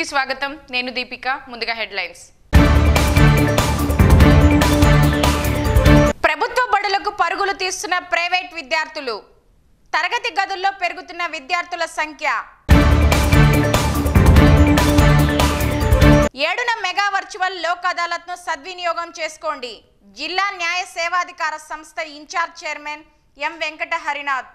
స్వాగతం నేను దీపిక ముందుగా హెడ్లైన్స్ ప్రభుత్వ బడులకు పరుగులు తీస్తున్న ప్రైవేట్ విద్యార్థులు తరగతి గదుల్లో పెరుగుతున్న విద్యార్థుల సంఖ్య ఏడున మెగా వర్చువల్ లోక్ అదాలత్ను సద్వినియోగం చేసుకోండి జిల్లా న్యాయ సేవాధికార సంస్థ in-charge chairman M Venkata Harinath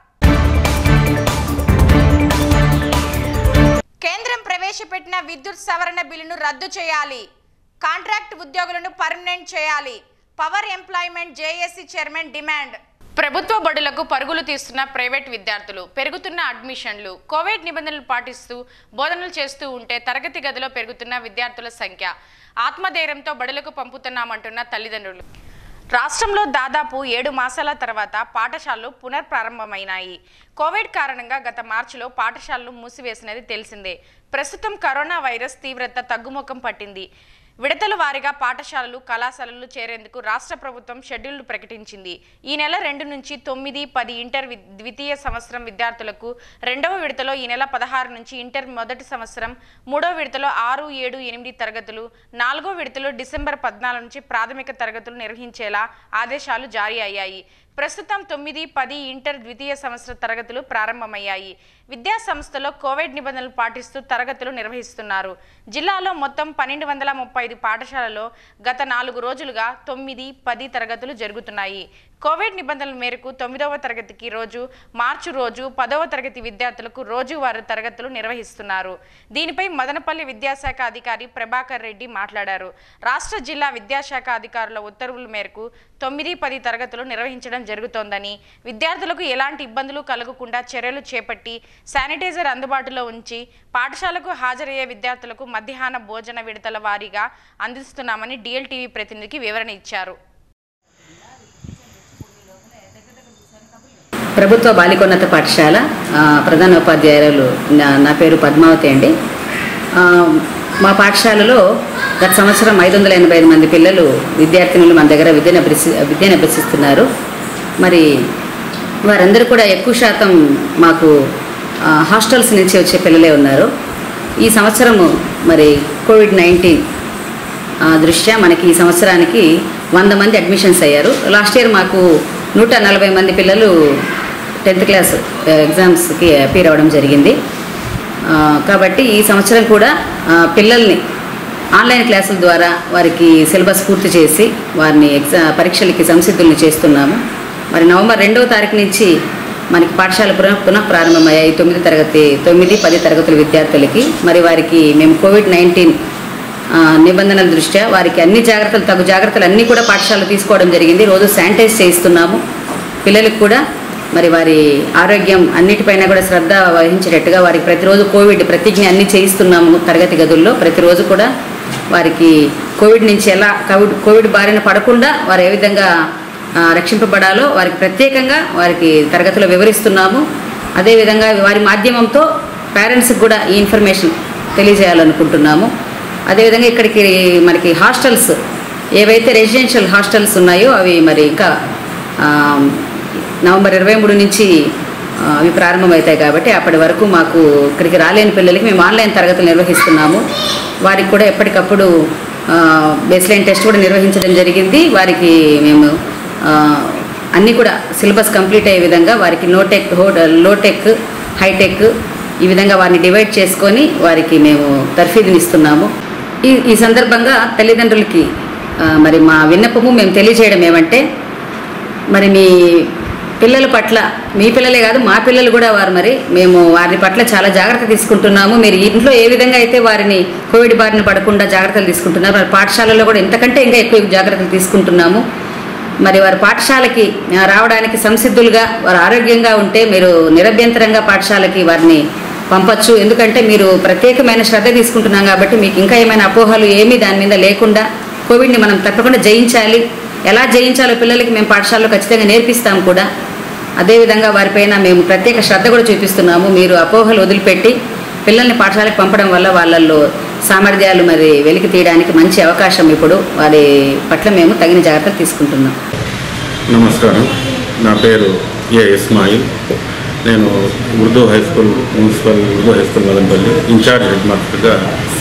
కేంద్రం ప్రవేశపెట్టిన విద్యుత్ సవరణ బిల్లును రద్దు చేయాలి కాంట్రాక్ట్ ఉద్యోగులను పర్మనెంట్ చేయాలి power employment JAC chairman demand ప్రభుత్వ బడులకు పరుగులు తీస్తున్న ప్రైవేట్ విద్యార్థులు పెరుగుతున్న అడ్మిషన్లు కోవిడ్ నిబంధనలు పాటిస్తూ బోధనలు చేస్తూ ఉంటే తరగతి గదిలో పెరుగుతున్న విద్యార్థుల సంఖ్య ఆత్మధైర్యంతో బడులకు పంపుతున్నామంటున్న తల్లిదండ్రులు రాష్ట్రంలో దాదాపు ఏడు మాసాల తర్వాత పాఠశాలలు పునర్ప్రారంభమైనాయి కోవిడ్ కారణంగా గత మార్చిలో పాఠశాలలు మూసివేసినది తెలిసిందే ప్రస్తుతం కరోనా వైరస్ తీవ్రత తగ్గుముఖం పట్టింది విడతల వారీగా పాఠశాలలు కళాశాలలు చేరేందుకు రాష్ట్ర ప్రభుత్వం షెడ్యూల్ ప్రకటించింది ఈ నెల రెండు నుంచి తొమ్మిది పది ఇంటర్ వి- ద్వితీయ సంవత్సరం విద్యార్థులకు రెండవ విడతలో ఈ నెల పదహారు నుంచి ఇంటర్ మొదటి సంవత్సరం మూడో విడతలో ఆరు ఏడు ఎనిమిది తరగతులు నాలుగో విడతలో డిసెంబర్ పద్నాలుగు నుంచి ప్రాథమిక తరగతులు నిర్వహించేలా ఆదేశాలు జారీ అయ్యాయి ప్రస్తుతం తొమ్మిది పది ఇంటర్ ద్వితీయ సంవత్సర తరగతులు ప్రారంభమయ్యాయి విద్యా సంస్థలో కోవిడ్ నిబంధనలు పాటిస్తూ తరగతులు నిర్వహిస్తున్నారు జిల్లాలో మొత్తం పన్నెండు వందల ముప్పై ఐదు పాఠశాలలో గత నాలుగు రోజులుగా తొమ్మిది పది తరగతులు జరుగుతున్నాయి కోవిడ్ నిబంధనల మేరకు తొమ్మిదవ తరగతికి రోజు మార్చి రోజు పదవ తరగతి విద్యార్థులకు రోజువారీ తరగతులు నిర్వహిస్తున్నారు దీనిపై మదనపల్లి విద్యాశాఖ అధికారి ప్రభాకర్ రెడ్డి మాట్లాడారు రాష్ట్ర జిల్లా విద్యాశాఖ అధికారుల ఉత్తర్వుల మేరకు తొమ్మిది పది తరగతులు నిర్వహించడం జరుగుతోందని విద్యార్థులకు ఎలాంటి ఇబ్బందులు కలగకుండా చర్యలు చేపట్టి శానిటైజర్ అందుబాటులో ఉంచి పాఠశాలకు హాజరయ్యే విద్యార్థులకు మధ్యాహ్న భోజన విడతల వారీగా అందిస్తున్నామని డిఎల్టీవీ ప్రతినిధికి వివరణ ఇచ్చారు ప్రభుత్వ బాలికోన్నత పాఠశాల ఆ, ప్రధాన ఉపాధ్యాయురాలు నా నా పేరు పద్మావతి అండి ఆ, మా పాఠశాలలో గత సంవత్సరం ఐదు వందల ఎనభై ఐదు మంది పిల్లలు విద్యార్థినులు మన దగ్గర విద్యను అభ్యసి విద్యను అభ్యసిస్తున్నారు మరి వారందరూ కూడా ఎక్కువ శాతం మాకు ఆ, హాస్టల్స్ నుంచి వచ్చే పిల్లలే ఉన్నారు ఈ సంవత్సరము మరి కోవిడ్ నైన్టీన్ ఆ, దృష్ట్యా మనకి ఈ సంవత్సరానికి వంద మంది అడ్మిషన్స్ అయ్యారు లాస్ట్ ఇయర్ మాకు నూట నలభై మంది పిల్లలు టెన్త్ క్లాస్ ఎగ్జామ్స్కి అపీర్ అవ్వడం జరిగింది ఆ, కాబట్టి ఈ సంవత్సరం కూడా ఆ, పిల్లల్ని ఆన్లైన్ క్లాసుల ద్వారా వారికి సిలబస్ పూర్తి చేసి వారిని ఎగ్జా పరీక్షలకి సంసిద్ధుల్ని చేస్తున్నాము మరి నవంబర్ రెండవ తారీఖు నుంచి మనకి పాఠశాల పునః పునః ప్రారంభమయ్యాయి తొమ్మిది తరగతి తొమ్మిది పది తరగతుల విద్యార్థులకి మరి వారికి మేము కోవిడ్ నైన్టీన్ ఆ, నిబంధనల దృష్ట్యా వారికి అన్ని జాగ్రత్తలు తగు జాగ్రత్తలు అన్నీ కూడా పాఠశాలలో తీసుకోవడం జరిగింది రోజు శానిటైజ్ చేయిస్తున్నాము పిల్లలకు కూడా మరి వారి ఆరోగ్యం అన్నిటిపైన కూడా శ్రద్ధ వహించేటట్టుగా వారికి ప్రతిరోజు కోవిడ్ ప్రతిజ్ఞ అన్ని చేయిస్తున్నాము తరగతి గదుల్లో ప్రతిరోజు కూడా వారికి కోవిడ్ నుంచి ఎలా కోవిడ్ కోవిడ్ బారిన పడకుండా వారు ఏ విధంగా ఆ, రక్షింపబడాలో వారికి ప్రత్యేకంగా వారికి తరగతిలో వివరిస్తున్నాము అదేవిధంగా వారి మాధ్యమంతో పేరెంట్స్కి కూడా ఈ ఇన్ఫర్మేషన్ తెలియజేయాలనుకుంటున్నాము అదేవిధంగా ఇక్కడికి మనకి హాస్టల్స్ ఏవైతే రెసిడెన్షియల్ హాస్టల్స్ ఉన్నాయో అవి మరి ఇంకా ఆ, నవంబర్ ఇరవై మూడు నుంచి ఆ, అవి ప్రారంభమవుతాయి కాబట్టి అప్పటి వరకు మాకు ఇక్కడికి రాలేని పిల్లలకి మేము ఆన్లైన్ తరగతులు నిర్వహిస్తున్నాము వారికి కూడా ఎప్పటికప్పుడు బేస్లైన్ టెస్ట్ కూడా నిర్వహించడం జరిగింది వారికి మేము ఆ, అన్నీ కూడా సిలబస్ కంప్లీట్ అయ్యే విధంగా వారికి లోటెక్ లోటెక్ హైటెక్ ఈ విధంగా వారిని డివైడ్ చేసుకొని వారికి మేము తర్ఫీదునిస్తున్నాము ఈ ఈ సందర్భంగా తల్లిదండ్రులకి ఆ, మరి మా విన్నపము మేము తెలియజేయడం ఏమంటే మరి మీ పిల్లల పట్ల మీ పిల్లలే కాదు మా పిల్లలు కూడా వారు మరి మేము వారి పట్ల చాలా జాగ్రత్త తీసుకుంటున్నాము మీరు ఇంట్లో ఏ విధంగా అయితే వారిని కోవిడ్ బారిన పడకుండా జాగ్రత్తలు తీసుకుంటున్నారు వారి పాఠశాలలో కూడా ఇంతకంటే ఇంకా ఎక్కువ జాగ్రత్తలు తీసుకుంటున్నాము మరి వారి పాఠశాలకి ఆ, రావడానికి సంసిద్ధులుగా వారు ఆరోగ్యంగా ఉంటే మీరు నిరభ్యంతరంగా పాఠశాలకి వారిని పంపొచ్చు ఎందుకంటే మీరు ప్రత్యేకమైన శ్రద్ధ తీసుకుంటున్నాం కాబట్టి మీకు ఇంకా ఏమైనా అపోహలు ఏమీ దాని మీద లేకుండా కోవిడ్ని మనం తప్పకుండా జయించాలి ఎలా జయించాలో పిల్లలకి మేము పాఠశాలలో ఖచ్చితంగా నేర్పిస్తాం కూడా అదేవిధంగా వారిపైన మేము ప్రత్యేక శ్రద్ధ కూడా చూపిస్తున్నాము మీరు అపోహలు వదిలిపెట్టి పిల్లల్ని పాఠశాలకు పంపడం వల్ల వాళ్ళల్లో సామర్థ్యాలు మరి వెలికి తీయడానికి మంచి అవకాశం ఇప్పుడు వారి పట్ల మేము తగిన జాగ్రత్తలు తీసుకుంటున్నాం నమస్కారం నా పేరు ఏ ఇస్మాయిల్ నేను Urdu high school municipal Urdu high school Madanapalle in-charge head మాస్టర్గా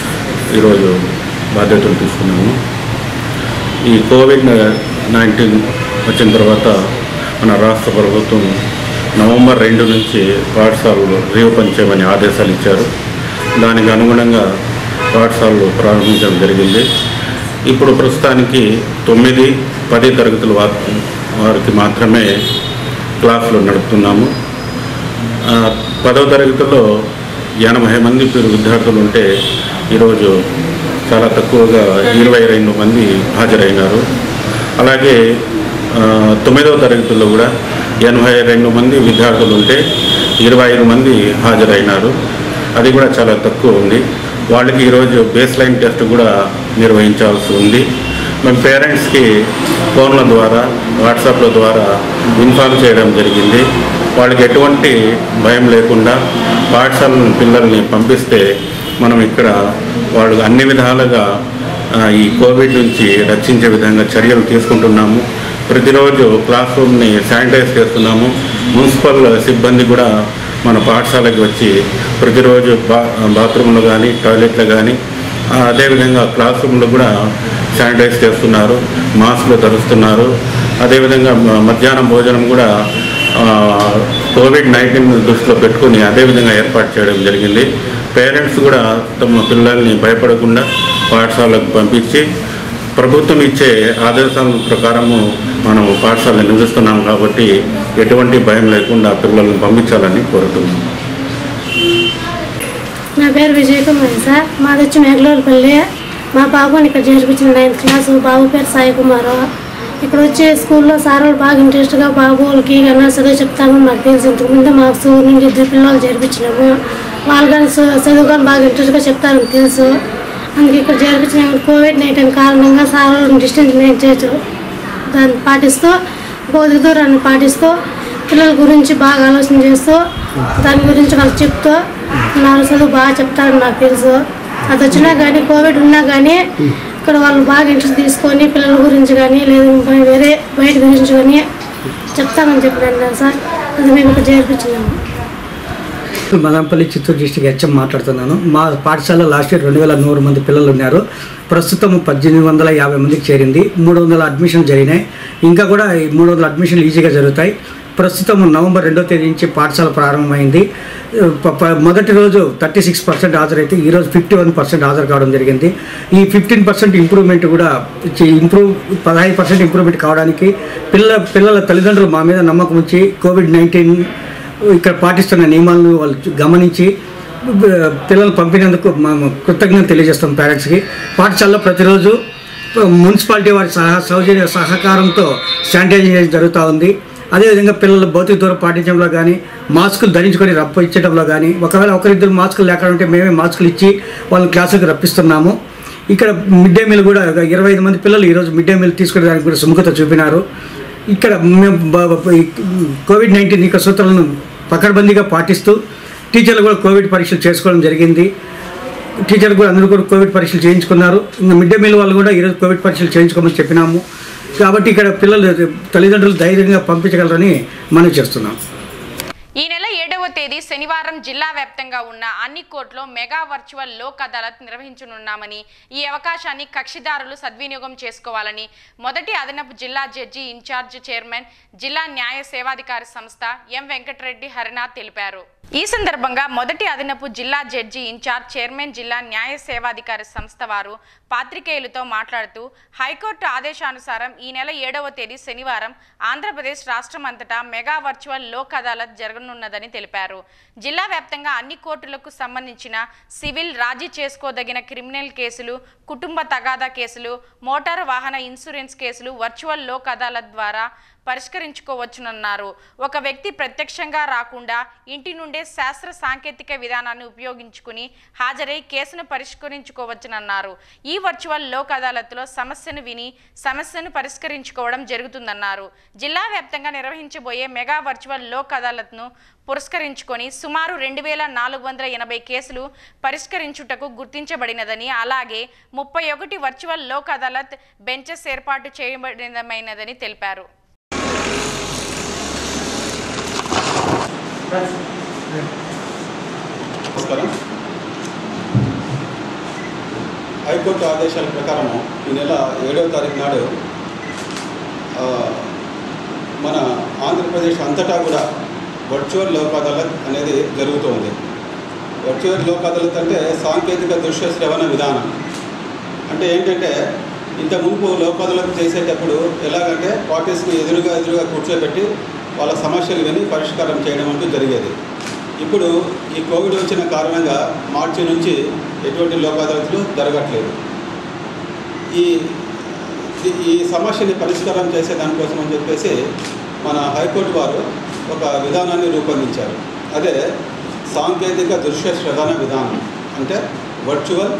ఈరోజు బాధ్యతలు తీసుకున్నాము ఈ కోవిడ్ నైన్టీన్ వచ్చిన తర్వాత మన రాష్ట్ర ప్రభుత్వం నవంబర్ రెండు నుంచి పాఠశాలలు రీఓపెన్ చేయమని ఆదేశాలు ఇచ్చారు దానికి అనుగుణంగా పాఠశాలలు ప్రారంభించడం జరిగింది ఇప్పుడు ప్రస్తుతానికి తొమ్మిది పది తరగతుల వారి వారికి మాత్రమే క్లాసులు నడుపుతున్నాము ఆ, పదవ తరగతిలో ఎనభై మంది పిల్లలు విద్యార్థులు ఉంటే ఈరోజు చాలా తక్కువగా ఇరవై రెండు మంది హాజరైనారు అలాగే ఆ, తొమ్మిదవ తరగతిలో కూడా ఎనభై రెండు మంది విద్యార్థులు ఉంటే ఇరవై ఐదు మంది హాజరైనారు అది కూడా చాలా తక్కువ ఉంది వాళ్ళకి ఈరోజు బేస్ లైన్ టెస్ట్ కూడా నిర్వహించాల్సి ఉంది మేము పేరెంట్స్కి ఫోన్ల ద్వారా వాట్సాప్ల ద్వారా ఇన్ఫార్మ్ చేయడం జరిగింది వాళ్ళకి ఎటువంటి భయం లేకుండా పాఠశాల పిల్లల్ని పంపిస్తే మనం ఇక్కడ వాళ్ళు అన్ని విధాలుగా ఆ, ఈ కోవిడ్ నుంచి రక్షించే విధంగా చర్యలు తీసుకుంటున్నాము ప్రతిరోజు క్లాస్ రూమ్ని శానిటైజ్ చేస్తున్నాము మున్సిపల్ సిబ్బంది కూడా మన పాఠశాలకు వచ్చి ప్రతిరోజు బా బాత్రూంలో కానీ టాయిలెట్లో కానీ ఆ, అదేవిధంగా క్లాస్ రూమ్లో కూడా శానిటైజ్ చేస్తున్నారు మాస్కులు ధరిస్తున్నారు అదేవిధంగా మ- మధ్యాహ్నం భోజనం కూడా ఆ, కోవిడ్ నైన్టీన్ దృష్టిలో పెట్టుకుని అదేవిధంగా ఏర్పాటు చేయడం జరిగింది పేరెంట్స్ కూడా తమ పిల్లల్ని భయపడకుండా పాఠశాలకు పంపించి ప్రభుత్వం ఇచ్చే ఆదేశాల ప్రకారము మనం పాఠశాల నిర్వహిస్తున్నాం కాబట్టి ఎటువంటి భయం లేకుండా పిల్లల్ని పంపించాలని కోరుతున్నాం నా పేరు విజయ్ కుమార్ సార్ మాది వచ్చి మేకలూరుపల్లి మా బాబుని ఇక్కడ చేర్పించిన నైన్త్ క్లాసు బాబు పేరు సాయి కుమార్ ఇక్కడ వచ్చి స్కూల్లో సార్ వాళ్ళు బాగా ఇంట్రెస్ట్గా బాబులకి కన్నా చదువు చెప్తాము మాకు తెలుసు ఇంతకుముందు మా స్కూల్ నుంచి ఇద్దరు పిల్లలు చేర్పించినాము వాళ్ళు కానీ చ- చదువు కానీ బాగా ఇంట్రెస్ట్గా చెప్తారని తెలుసు అందుకే ఇక్కడ చేర్పించిన కోవిడ్ నైన్టీన్ కారణంగా సార్ వాళ్ళు డిస్టెన్స్ మెయింటైన్ చేయొచ్చు దాన్ని పాటిస్తూ భౌతిక దూరాన్ని పాటిస్తూ పిల్లల గురించి బాగా ఆలోచన చేస్తూ దాని గురించి వాళ్ళు చెప్తూ నాలుగు చదువు బాగా చెప్తారని నాకు తెలుసు అది వచ్చినా కానీ కోవిడ్ ఉన్నా కానీ ఇక్కడ వాళ్ళు బాగా ఇంట్రెస్ట్ తీసుకొని పిల్లల గురించి కానీ లేదా ఇంకా వేరే బయట గురించి కానీ చెప్తామని చెప్పినాను సార్ అది మేము ఇక్కడ చేర్పించినాము మదంపల్లి చిత్తూరు డిస్టిక్ హెచ్ఎం మాట్లాడుతున్నాను మా పాఠశాల లాస్ట్ ఇయర్ రెండు వేల నూరు మంది పిల్లలు ఉన్నారు ప్రస్తుతం పద్దెనిమిది వందల యాభై మందికి చేరింది మూడు వందల అడ్మిషన్ జరిగినాయి ఇంకా కూడా ఈ మూడు వందల అడ్మిషన్లు ఈజీగా జరుగుతాయి ప్రస్తుతం నవంబర్ రెండో తేదీ నుంచి పాఠశాల ప్రారంభమైంది ప- ప- మొదటి రోజు థర్టీ సిక్స్ పర్సెంట్ హాజరైతే ఈరోజు ఫిఫ్టీ వన్ పర్సెంట్ హాజరు కావడం జరిగింది ఈ ఫిఫ్టీన్ పర్సెంట్ ఇంప్రూవ్మెంట్ కూడా ఇంప్రూవ్ పదహైదు పర్సెంట్ ఇంప్రూవ్మెంట్ కావడానికి పిల్ల పిల్లల తల్లిదండ్రులు మా మీద నమ్మకం ఉంచి కోవిడ్ నైన్టీన్ ఇక్కడ పాటిస్తున్న నియమాలను వాళ్ళు చూ- గమనించి బ- పిల్లలు పంపినందుకు మేము కృతజ్ఞత తెలియజేస్తాం పేరెంట్స్కి పాఠశాలలో ప్రతిరోజు మున్సిపాలిటీ వారి సహా సౌజన్య సహకారంతో శానిటైజేషన్ జరుగుతూ ఉంది అదేవిధంగా పిల్లలు భౌతిక దూరం పాటించడంలో కానీ మాస్కులు ధరించుకొని రప్పించడంలో కానీ ఒకవేళ ఒకరిద్దరు మాస్కులు లేకుండా ఉంటే మేమే మాస్కులు ఇచ్చి వాళ్ళని క్లాసులకు రప్పిస్తున్నాము ఇక్కడ మిడ్ డే మీల్ కూడా ఒక ఇరవై ఐదు మంది పిల్లలు ఈరోజు మిడ్ డే మీల్ తీసుకునేదానికి కూడా సుముఖత చూపినారు ఇక్కడ మేము బ- బ- ఈ కోవిడ్ నైన్టీన్ యొక్క సూత్రాలను పకడ్బందీగా పాటిస్తూ టీచర్లు కూడా కోవిడ్ పరీక్షలు చేసుకోవడం జరిగింది టీచర్లు కూడా అందరూ కూడా కోవిడ్ పరీక్షలు చేయించుకున్నారు ఇంకా మిడ్ డే మీల్ వాళ్ళు కూడా ఈరోజు కోవిడ్ పరీక్షలు చేయించుకోమని చెప్పినాము కాబట్టి ఇక్కడ పిల్లలు తల్లిదండ్రులు ధైర్యంగా పంపించగలరని మనం చేస్తున్నాం ఈ నెల ఏడవ తేదీ శనివారం జిల్లా వ్యాప్తంగా ఉన్న అన్ని కోర్టులో మెగా వర్చువల్ లోక్ అదాలత్ నిర్వహించనున్నామని ఈ అవకాశాన్ని కక్షిదారులు సద్వినియోగం చేసుకోవాలని మొదటి అదనపు జిల్లా జడ్జి ఇన్ఛార్జ్ చైర్మన్ జిల్లా న్యాయ సేవాధికారి సంస్థ ఎం వెంకటరెడ్డి హరినాథ్ తెలిపారు ఈ సందర్భంగా మొదటి అదనపు జిల్లా జడ్జి ఇన్ఛార్జ్ చైర్మన్ జిల్లా న్యాయ సేవాధికారి సంస్థ వారు పాత్రికేయులతో మాట్లాడుతూ హైకోర్టు ఆదేశానుసారం ఈ నెల ఏడవ తేదీ శనివారం ఆంధ్రప్రదేశ్ రాష్ట్రం అంతటా మెగా వర్చువల్ లోక్ అదాలత్ జరగనున్నదని తెలిపారు జిల్లా వ్యాప్తంగా అన్ని కోర్టులకు సంబంధించిన సివిల్ రాజీ చేసుకోదగిన క్రిమినల్ కేసులు కుటుంబ తగాదా కేసులు మోటారు వాహన ఇన్సూరెన్స్ కేసులు వర్చువల్ లోక్ అదాలత్ ద్వారా పరిష్కరించుకోవచ్చునన్నారు ఒక వ్యక్తి ప్రత్యక్షంగా రాకుండా ఇంటి నుండే శాస్త్ర సాంకేతిక విధానాన్ని ఉపయోగించుకుని హాజరై కేసును పరిష్కరించుకోవచ్చునన్నారు ఈ వర్చువల్ లోక్ అదాలత్లో సమస్యను విని సమస్యను పరిష్కరించుకోవడం జరుగుతుందన్నారు జిల్లా వ్యాప్తంగా నిర్వహించబోయే మెగా వర్చువల్ లోక్ అదాలత్ను పురస్కరించుకొని సుమారు రెండు వేల నాలుగు వందల ఎనభై కేసులు పరిష్కరించుటకు గుర్తించబడినదని అలాగే ముప్పై ఒకటి వర్చువల్ లోక్ అదాలత్ బెంచెస్ ఏర్పాటు చేయబడినమైనదని తెలిపారు నమస్కారం హైకోర్టు ఆదేశాల ప్రకారము ఈ నెల ఏడవ తారీఖు నాడు ఆ, మన ఆంధ్రప్రదేశ్ అంతటా కూడా వర్చువల్ లోక్ అదాలత్ అనేది జరుగుతోంది వర్చువల్ లోక్ అదాలత్ అంటే సాంకేతిక దృశ్య శ్రవణ విధానం అంటే ఏంటంటే ఇంత మునుపు లోక్ అదాలత్ చేసేటప్పుడు ఎలాగంటే పార్టీస్ని ఎదురుగా ఎదురుగా కూర్చోబెట్టి వాళ్ళ సమస్యలు విని పరిష్కారం చేయడం అంటూ జరిగేది ఇప్పుడు ఈ కోవిడ్ వచ్చిన కారణంగా మార్చి నుంచి ఎటువంటి లోక్ అదాలత్లు జరగట్లేదు ఈ ఈ- ఈ సమస్యని పరిష్కారం చేసే దానికోసం అని చెప్పేసి మన హైకోర్టు వారు ఒక విధానాన్ని రూపొందించారు అదే సాంకేతిక దృశ్య శ్రవణ విధానం అంటే వర్చువల్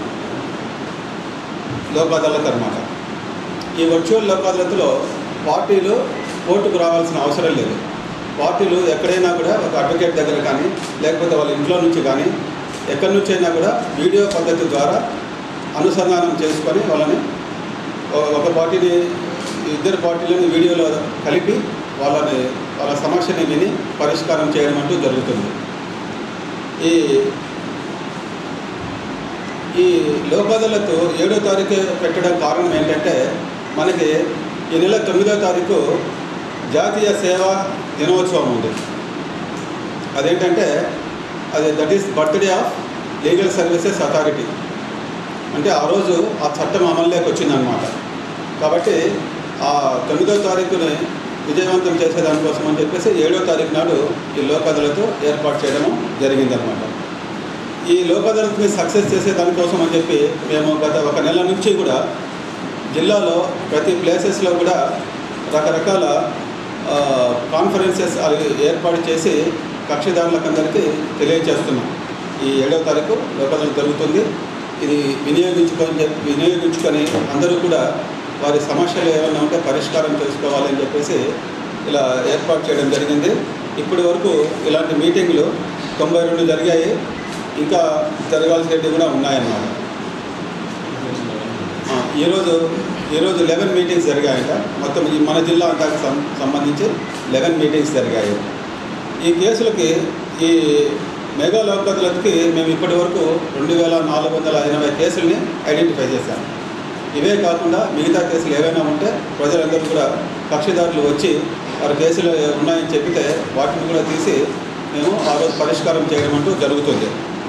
లోక్ అదాలత్ అనమాట ఈ వర్చువల్ లోక్ అదాలత్లో పార్టీలు కోర్టుకు రావాల్సిన అవసరం లేదు పార్టీలు ఎక్కడైనా కూడా ఒక అడ్వకేట్ దగ్గర కానీ లేకపోతే వాళ్ళ ఇంట్లో నుంచి కానీ ఎక్కడి నుంచి అయినా కూడా వీడియో పద్ధతి ద్వారా అనుసంధానం చేసుకొని వాళ్ళని ఒ- ఒక పార్టీని ఇద్దరు పార్టీలను వీడియోలో కలిపి వాళ్ళని వాళ్ళ సమస్యని విని పరిష్కారం చేయడం అంటూ జరుగుతుంది ఈ ఈ లోక్ అదాలత్ ఏడో తారీఖు పెట్టడం కారణం ఏంటంటే మనకి ఈ నెల తొమ్మిదో తారీఖు జాతీయ సేవా దినోత్సవం ఉంది అదేంటంటే అది that is birthday of legal services authority అంటే ఆ రోజు ఆ చట్టం అమల్లోకి వచ్చిందనమాట కాబట్టి ఆ తొమ్మిదో తారీఖుని విజయవంతం చేసే దానికోసం అని చెప్పేసి ఏడో తారీఖు నాడు ఈ లోక్ అదాలత్ ఏర్పాటు చేయడం జరిగిందనమాట ఈ లోక్ అదాలత్ని సక్సెస్ చేసే దానికోసం అని చెప్పి మేము గత ఒక నెల నుంచి కూడా జిల్లాలో ప్రతి ప్లేసెస్లో కూడా రకరకాల ఆ, కాన్ఫరెన్సెస్ అవి ఏర్పాటు చేసి కక్షిదారులకు అందరికీ తెలియజేస్తున్నాం ఈ ఏడవ తారీఖు లోక్ అదాలత్ జరుగుతుంది ఇది వినియోగించుకొని చెప్పి వినియోగించుకొని అందరూ కూడా వారి సమస్యలు ఏమైనా ఉంటే పరిష్కారం చేసుకోవాలని చెప్పేసి ఇలా ఏర్పాటు చేయడం జరిగింది ఇప్పటి వరకు ఇలాంటి మీటింగ్లు తొంభై రెండు జరిగాయి ఇంకా జరగాల్సినవి కూడా ఉన్నాయన్నమాట ఆ, ఈరోజు ఈరోజు లెవెన్ మీటింగ్స్ జరిగాయట మొత్తం ఈ మన జిల్లా అంతా సం- సంబంధించి లెవెన్ మీటింగ్స్ జరిగాయి ఈ కేసులకి ఈ మెగా లోక్ అదాలత్కి మేము ఇప్పటి వరకు రెండు వేల నాలుగు వందల ఎనభై కేసుల్ని ఐడెంటిఫై చేశాం ఇవే కాకుండా మిగతా కేసులు ఏవైనా ఉంటే ప్రజలందరూ కూడా కక్షిదారులు వచ్చి వారి కేసులు ఉన్నాయని చెప్పితే వాటిని కూడా తీసి మేము ఆ రోజు పరిష్కారం చేయడం అంటూ జరుగుతుంది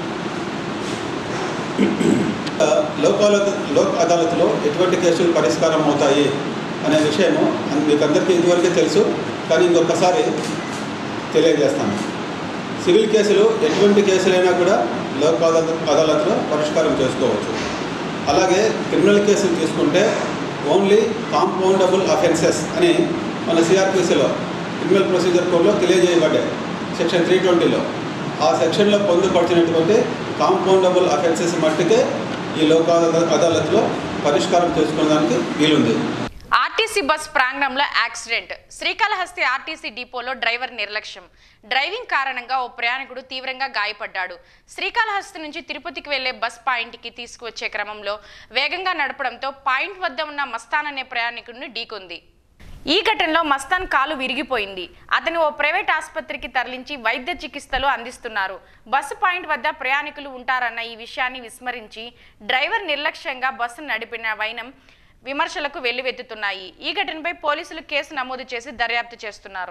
ఆ, లోక్ అదాలత్ లోక్ అదాలత్లో ఎటువంటి కేసులు పరిష్కారం అవుతాయి అనే విషయము అన్- మీకు అందరికీ ఇదివరకే తెలుసు కానీ ఇంకొకసారి తెలియజేస్తాను సివిల్ కేసులు ఎటువంటి కేసులైనా కూడా లోక్ అదాలత్ అదాలత్లో పరిష్కారం చేసుకోవచ్చు అలాగే క్రిమినల్ కేసులు తీసుకుంటే ఓన్లీ కాంపౌండబుల్ అఫెన్సెస్ అని మన సిఆర్పిసిలో క్రిమినల్ ప్రొసీజర్ కోడ్లో తెలియజేయబడ్డాయి సెక్షన్ త్రీ ట్వంటీలో ఆ సెక్షన్లో పొందుపరిచినటువంటి కాంపౌండబుల్ అఫెన్సెస్ మట్టుకే ఈ లోక్ అదాలత్ అదాలత్లో పరిష్కారం చేసుకోవడానికి వీలుంది ఆర్టీసీ బస్ ప్రాంగణంలో యాక్సిడెంట్ శ్రీకాళహస్తి ఆర్టీసీ డిపోలో డ్రైవర్ నిర్లక్ష్యం డ్రైవింగ్ కారణంగా ఓ ప్రయాణికుడు తీవ్రంగా గాయపడ్డాడు శ్రీకాళహస్తి నుంచి తిరుపతికి వెళ్లే బస్ పాయింట్కి తీసుకువచ్చే క్రమంలో వేగంగా నడపడంతో పాయింట్ వద్ద ఉన్న మస్తాన్ అనే ప్రయాణికుడిని ఢీకొంది ఈ ఘటనలో మస్తాన్ కాలు విరిగిపోయింది అతను ఓ ప్రైవేట్ ఆసుపత్రికి తరలించి వైద్య చికిత్సలు అందిస్తున్నారు బస్సు పాయింట్ వద్ద ప్రయాణికులు ఉంటారన్న ఈ విషయాన్ని విస్మరించి డ్రైవర్ నిర్లక్ష్యంగా బస్సు నడిపిన వైనం విమర్శలకు వెల్లువెత్తుతున్నాయి ఈ ఘటనపై పోలీసులు కేసు నమోదు చేసి దర్యాప్తు చేస్తున్నారు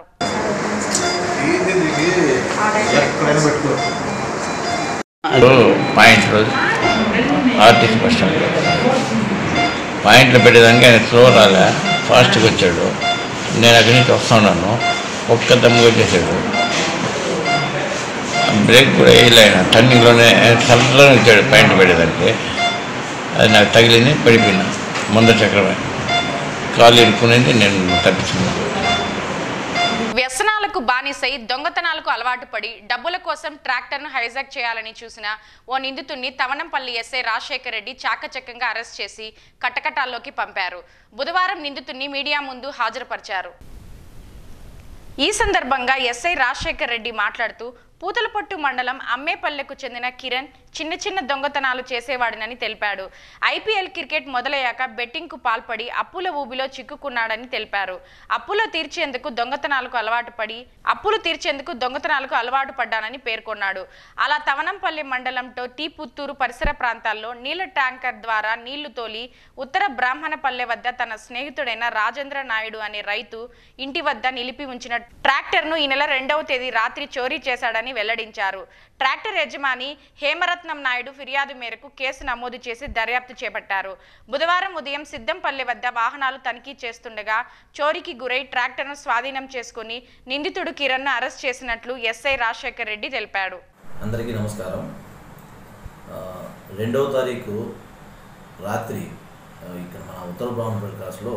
ఇప్పుడు పాయింట్లు ఆర్టీసీ బస్ స్టాండ్ పాయింట్లు పెట్టేదానికి ఆయన స్లో రాలే ఫాస్ట్గా వచ్చాడు నేను అక్కడి నుంచి వస్తున్నాను ఒక్క దమ్ముగా వచ్చేసాడు బ్రేక్ కూడా వేయలే ఆయన టర్నింగ్లోనే సల్లోనే వచ్చాడు పాయింట్ పెట్టేదానికి అది నాకు తగిలింది పడిపోయినా ముందర చక్రమే కాలు ఇరుక్కునేది నేను తప్పించుకున్నాను వ్యసనాలకు బానిసై దొంగతనాలకు అలవాటు పడి డబ్బుల కోసం ట్రాక్టర్ను హైజాక్ చేయాలని చూసిన ఓ నిందితుడిని తవనంపల్లి ఎస్ఐ రాజశేఖర్ రెడ్డి చాకచక్యంగా అరెస్ట్ చేసి కటకటాల్లోకి పంపారు బుధవారం నిందితుడిని మీడియా ముందు హాజరుపరిచారు ఈ సందర్భంగా ఎస్ఐ రాజశేఖర్ రెడ్డి మాట్లాడుతూ పూతలపట్టు మండలం అమ్మేపల్లెకు చెందిన కిరణ్ చిన్న చిన్న దొంగతనాలు చేసేవాడినని తెలిపాడు ఐపీఎల్ క్రికెట్ మొదలయ్యాక బెట్టింగ్కు పాల్పడి అప్పుల ఊబిలో చిక్కుకున్నాడని తెలిపారు అప్పులు తీర్చేందుకు దొంగతనాలకు అలవాటు పడి అప్పులు తీర్చేందుకు దొంగతనాలకు అలవాటు పడ్డానని పేర్కొన్నాడు అలా తవనంపల్లి మండలంతో టీ పుత్తూరు పరిసర ప్రాంతాల్లో నీళ్ల ట్యాంకర్ ద్వారా నీళ్లు తోలి ఉత్తర బ్రాహ్మణపల్లె వద్ద తన స్నేహితుడైన రాజేంద్ర నాయుడు అనే రైతు ఇంటి వద్ద నిలిపి ఉంచిన ట్రాక్టర్ను ఈ నెల రెండవ తేదీ రాత్రి చోరీ చేశాడని వెల్లడించారు ట్రాక్టర్ యజమాని హేమరత్నం నాయుడు ఫిర్యాదు మేరకు కేసు నమోదు చేసి దర్యాప్తు చేపట్టారు బుధవారం ఉదయం సిద్దంపల్లి వద్ద వాహనాలు తనిఖీ చేస్తుండగా చోరీకి గురై ట్రాక్టర్ను స్వాధీనం చేసుకుని నిందితుడు కిరణ్ను అరెస్ట్ చేసినట్లు ఎస్ఐ రాజశేఖర్ రెడ్డి తెలిపాడు అందరికీ నమస్కారం ఆ, రెండవ తారీఖు రాత్రి ఆ, ఇక్కడ మన ఉత్తర బ్రాహ్మణపల్లి క్లాస్లో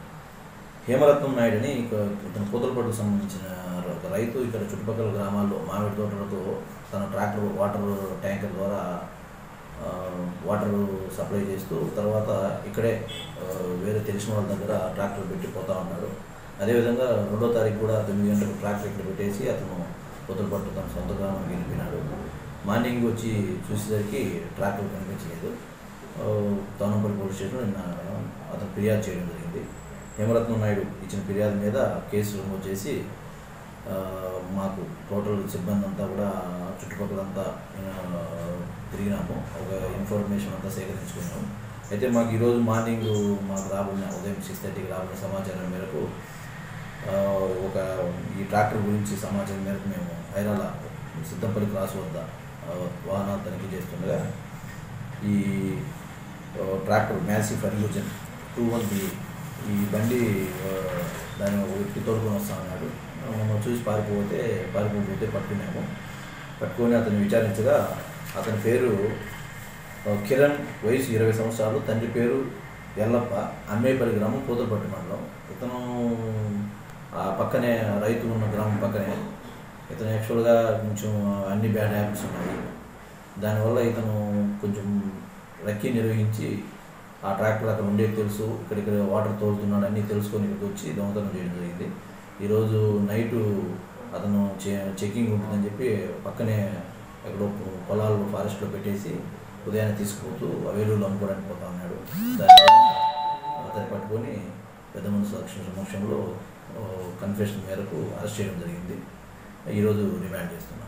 హేమరత్నం నాయుడు అని ఇక ఇతను పూతలపట్టుకు సంబంధించిన ఒక రైతు ఇక్కడ చుట్టుపక్కల గ్రామాల్లో మామిడి తోటలతో తన ట్రాక్టర్ వాటర్ ట్యాంకర్ ద్వారా ఆ, వాటర్ సప్లై చేస్తూ తర్వాత ఇక్కడే ఆ, వేరే తెలిసిన వాళ్ళ దగ్గర ట్రాక్టర్ పెట్టి పోతా ఉన్నాడు అదేవిధంగా రెండో తారీఖు కూడా తొమ్మిది గంటలకు ట్రాక్టర్ ఇక్కడ పెట్టేసి అతను పొద్దుపట్టు తన సొంత గ్రామానికి వెళ్ళిపోయినాడు మార్నింగ్ వచ్చి చూసేసరికి ట్రాక్టర్ కనిపించలేదు ఆ, తోనంపల్లి పోలీస్ స్టేషన్ నిన్న అతను ఫిర్యాదు చేయడం జరిగింది హేమరత్నం నాయుడు ఇచ్చిన ఫిర్యాదు మీద కేసు నమోదు చేసి ఆ, మాకు టోటల్ సిబ్బంది అంతా కూడా చుట్టుపక్కలంతా ఆ, తిరిగినాము ఒక ఇన్ఫర్మేషన్ అంతా సేకరించుకున్నాము అయితే మాకు ఈరోజు మార్నింగ్ మాకు రాబడిన ఉదయం సిక్స్ థర్టీకి రాబడిన సమాచారం మేరకు ఆ, ఒక ఈ ట్రాక్టర్ గురించి సమాచారం మేరకు మేము హైరాల సిద్ధంపల్లి క్రాస్ వద్ద ఆ, వాహనాలు తనిఖీ చేస్తుండగా ఈ ఆ, tractor Massey Ferguson two one B ఈ బండి ఆ, దాన్ని ఒక వ్యక్తి తోడుకొని వస్తా ఉన్నాడు ఆ, మనం చూసి పారిపోతే పారిపోతే పట్టుకున్నాము పట్టుకొని అతన్ని విచారించగా అతని పేరు ఆ, కిరణ్ వయసు ఇరవై సంవత్సరాలు తండ్రి పేరు ఎల్లప్ప అమ్మేపల్లి గ్రామం పూతలపట్టు మండలం ఇతను ఆ పక్కనే రైతు ఉన్న గ్రామం పక్కనే ఇతను యాక్చువల్గా కొంచెం అన్ని బ్యాడ్ హ్యాబిట్స్ ఉన్నాయి దానివల్ల ఇతను కొంచెం రక్కీ నిర్వహించి ఆ ట్రాక్టర్ అక్కడ ఉండేది తెలుసు ఇక్కడిక్కడ వాటర్ తోలుతున్నాడు అన్నీ తెలుసుకొని ఇక్కడికి వచ్చి దొంగతనం చేయడం జరిగింది ఈరోజు నైటు అతను చె చెకింగ్ ఉంటుందని చెప్పి పక్కనే ఎక్కడో పొలాల్లో ఫారెస్ట్లో పెట్టేసి ఉదయాన్నే తీసుకుపోతూ వేలూరులో అమ్ముకోవడానికి పోతా ఉన్నాడు దాన్ని అతన్ని పట్టుకొని పెద్ద మనుషుల సమక్ష- సమక్షంలో కన్ఫెషన్ మేరకు అరెస్ట్ చేయడం జరిగింది ఈరోజు రిమాండ్ చేస్తున్నాం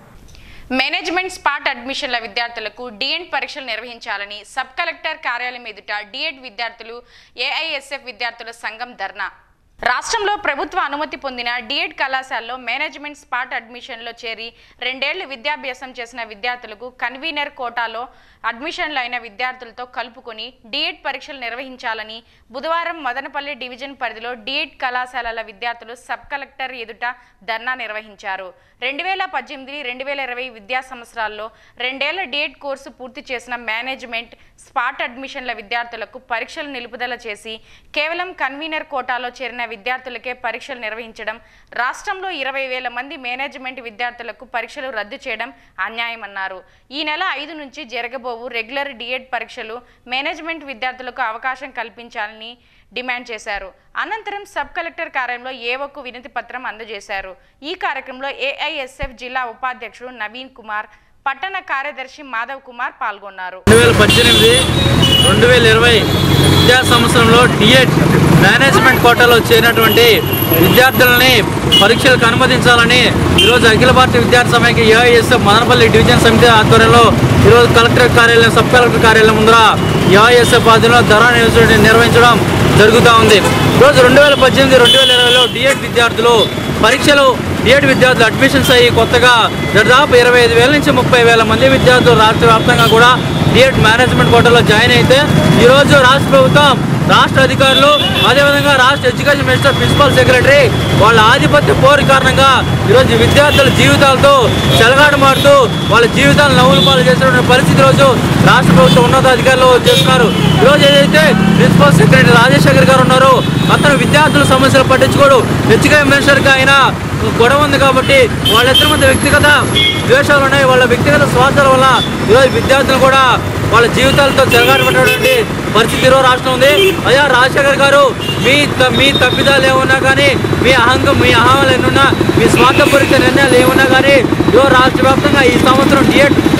మేనేజ్మెంట్ స్పాట్ అడ్మిషన్ల విద్యార్థులకు డిఎడ్ పరీక్షలు నిర్వహించాలని సబ్ కలెక్టర్ కార్యాలయం ఎదుట డిఎడ్ విద్యార్థులు ఏఐఎస్ఎఫ్ విద్యార్థుల సంఘం ధర్నా రాష్ట్రంలో ప్రభుత్వ అనుమతి పొందిన డిఎడ్ కళాశాలలో మేనేజ్మెంట్ స్పాట్ అడ్మిషన్లో చేరి రెండేళ్లు విద్యాభ్యాసం చేసిన విద్యార్థులకు కన్వీనర్ కోటాలో అడ్మిషన్లు అయిన విద్యార్థులతో కలుపుకొని డిఎడ్ పరీక్షలు నిర్వహించాలని బుధవారం మదనపల్లి డివిజన్ పరిధిలో డిఎడ్ కళాశాలల విద్యార్థులు సబ్ కలెక్టర్ ఎదుట ధర్నా నిర్వహించారు రెండు వేల పద్దెనిమిది రెండు వేల ఇరవై విద్యా సంవత్సరాల్లో రెండేళ్ల డిఎడ్ కోర్సు పూర్తి చేసిన మేనేజ్మెంట్ స్పాట్ అడ్మిషన్ల విద్యార్థులకు పరీక్షలు నిలుపుదల చేసి కేవలం కన్వీనర్ కోటాలో చేరిన విద్యార్థులకే పరీక్షలు నిర్వహించడం రాష్ట్రంలో ఇరవై వేల మంది మేనేజ్మెంట్ విద్యార్థులకు పరీక్షలు రద్దు చేయడం అన్యాయమన్నారు ఈ నెల ఐదు నుంచి జరగబోవు రెగ్యులర్ డిఎడ్ పరీక్షలు మేనేజ్మెంట్ విద్యార్థులకు అవకాశం కల్పించాలని డిమాండ్ చేశారు అనంతరం సబ్ కలెక్టర్ కార్యాలయంలో ఏవోకు వినతి పత్రం అందజేశారు ఈ కార్యక్రమంలో ఏఐఎస్ఎఫ్ జిల్లా ఉపాధ్యక్షుడు నవీన్ కుమార్ పట్టణ కార్యదర్శి మాధవ్ కుమార్ పాల్గొన్నారు రెండు వేల పద్దెనిమిది రెండు వేల ఇరవై విద్యా సంవత్సరంలో డిఎడ్ మేనేజ్మెంట్ కోటాలో చేరినటువంటి విద్యార్థులని పరీక్షలకు అనుమతించాలని ఈరోజు అఖిల భారత విద్యార్థి సమైక్య ఏఐఎస్ఎఫ్ మదనపల్లి డివిజన్ సమితి ఆధ్వర్యంలో ఈరోజు కలెక్టర్ కార్యాలయం సబ్ కలెక్టర్ కార్యాలయం ముందర ఏఐఎస్ఎఫ్ ఆధ్వర్యంలో ధర నిర్వహించడం జరుగుతూ ఉంది ఈరోజు రెండు వేల పద్దెనిమిది రెండు వేల ఇరవైలో డిఎడ్ విద్యార్థులు పరీక్షలు డిఎడ్ విద్యార్థులు అడ్మిషన్స్ అయ్యి కొత్తగా దాదాపు ఇరవై ఐదు వేల నుంచి ముప్పై వేల మంది విద్యార్థులు రాష్ట్ర వ్యాప్తంగా కూడా డిఎడ్ మేనేజ్మెంట్ కోటాలో జాయిన్ అయితే ఈరోజు రాష్ట్ర ప్రభుత్వం రాష్ట్ర అధికారులు అదేవిధంగా రాష్ట్ర ఎడ్యుకేషన్ మినిస్టర్ ప్రిన్సిపల్ సెక్రటరీ వాళ్ళ ఆధిపత్య పోరు కారణంగా ఈరోజు విద్యార్థుల జీవితాలతో చెలగాటమాడుతూ వాళ్ళ జీవితాలను నవ్వులు పాలు చేసినటువంటి పరిస్థితి ఈరోజు రాష్ట్ర ప్రభుత్వ ఉన్నతాధికారులు చేస్తున్నారు ఈరోజు ఏదైతే ప్రిన్సిపల్ సెక్రటరీ రాజశేఖర్ గారు ఉన్నారో అతను విద్యార్థుల సమస్యలు పట్టించుకోడు ఎడ్యుకేషన్ మినిస్టర్గా ఆయన గొడవ ఉంది కాబట్టి వాళ్ళిద్దరి మధ్య వ్యక్తిగత ద్వేషాలు ఉన్నాయి వాళ్ళ వ్యక్తిగత స్వార్థాల వల్ల ఈరోజు విద్యార్థులు కూడా వాళ్ళ జీవితాలతో చెలగాటపడినటువంటి పరిస్థితి ఈరోజు రాష్ట్రం ఉంది అయ్యా రాజశేఖర్ గారు మీ త- మీ తప్పిదాలు ఏమున్నా కానీ మీ అహంగం మీ అహంలు ఎన్నున్నా మీ స్వార్థపూరిత నిర్ణయాలు ఏమున్నా కానీ ఈరోజు రాష్ట్ర వ్యాప్తంగా ఈ సంవత్సరం డిఎడ్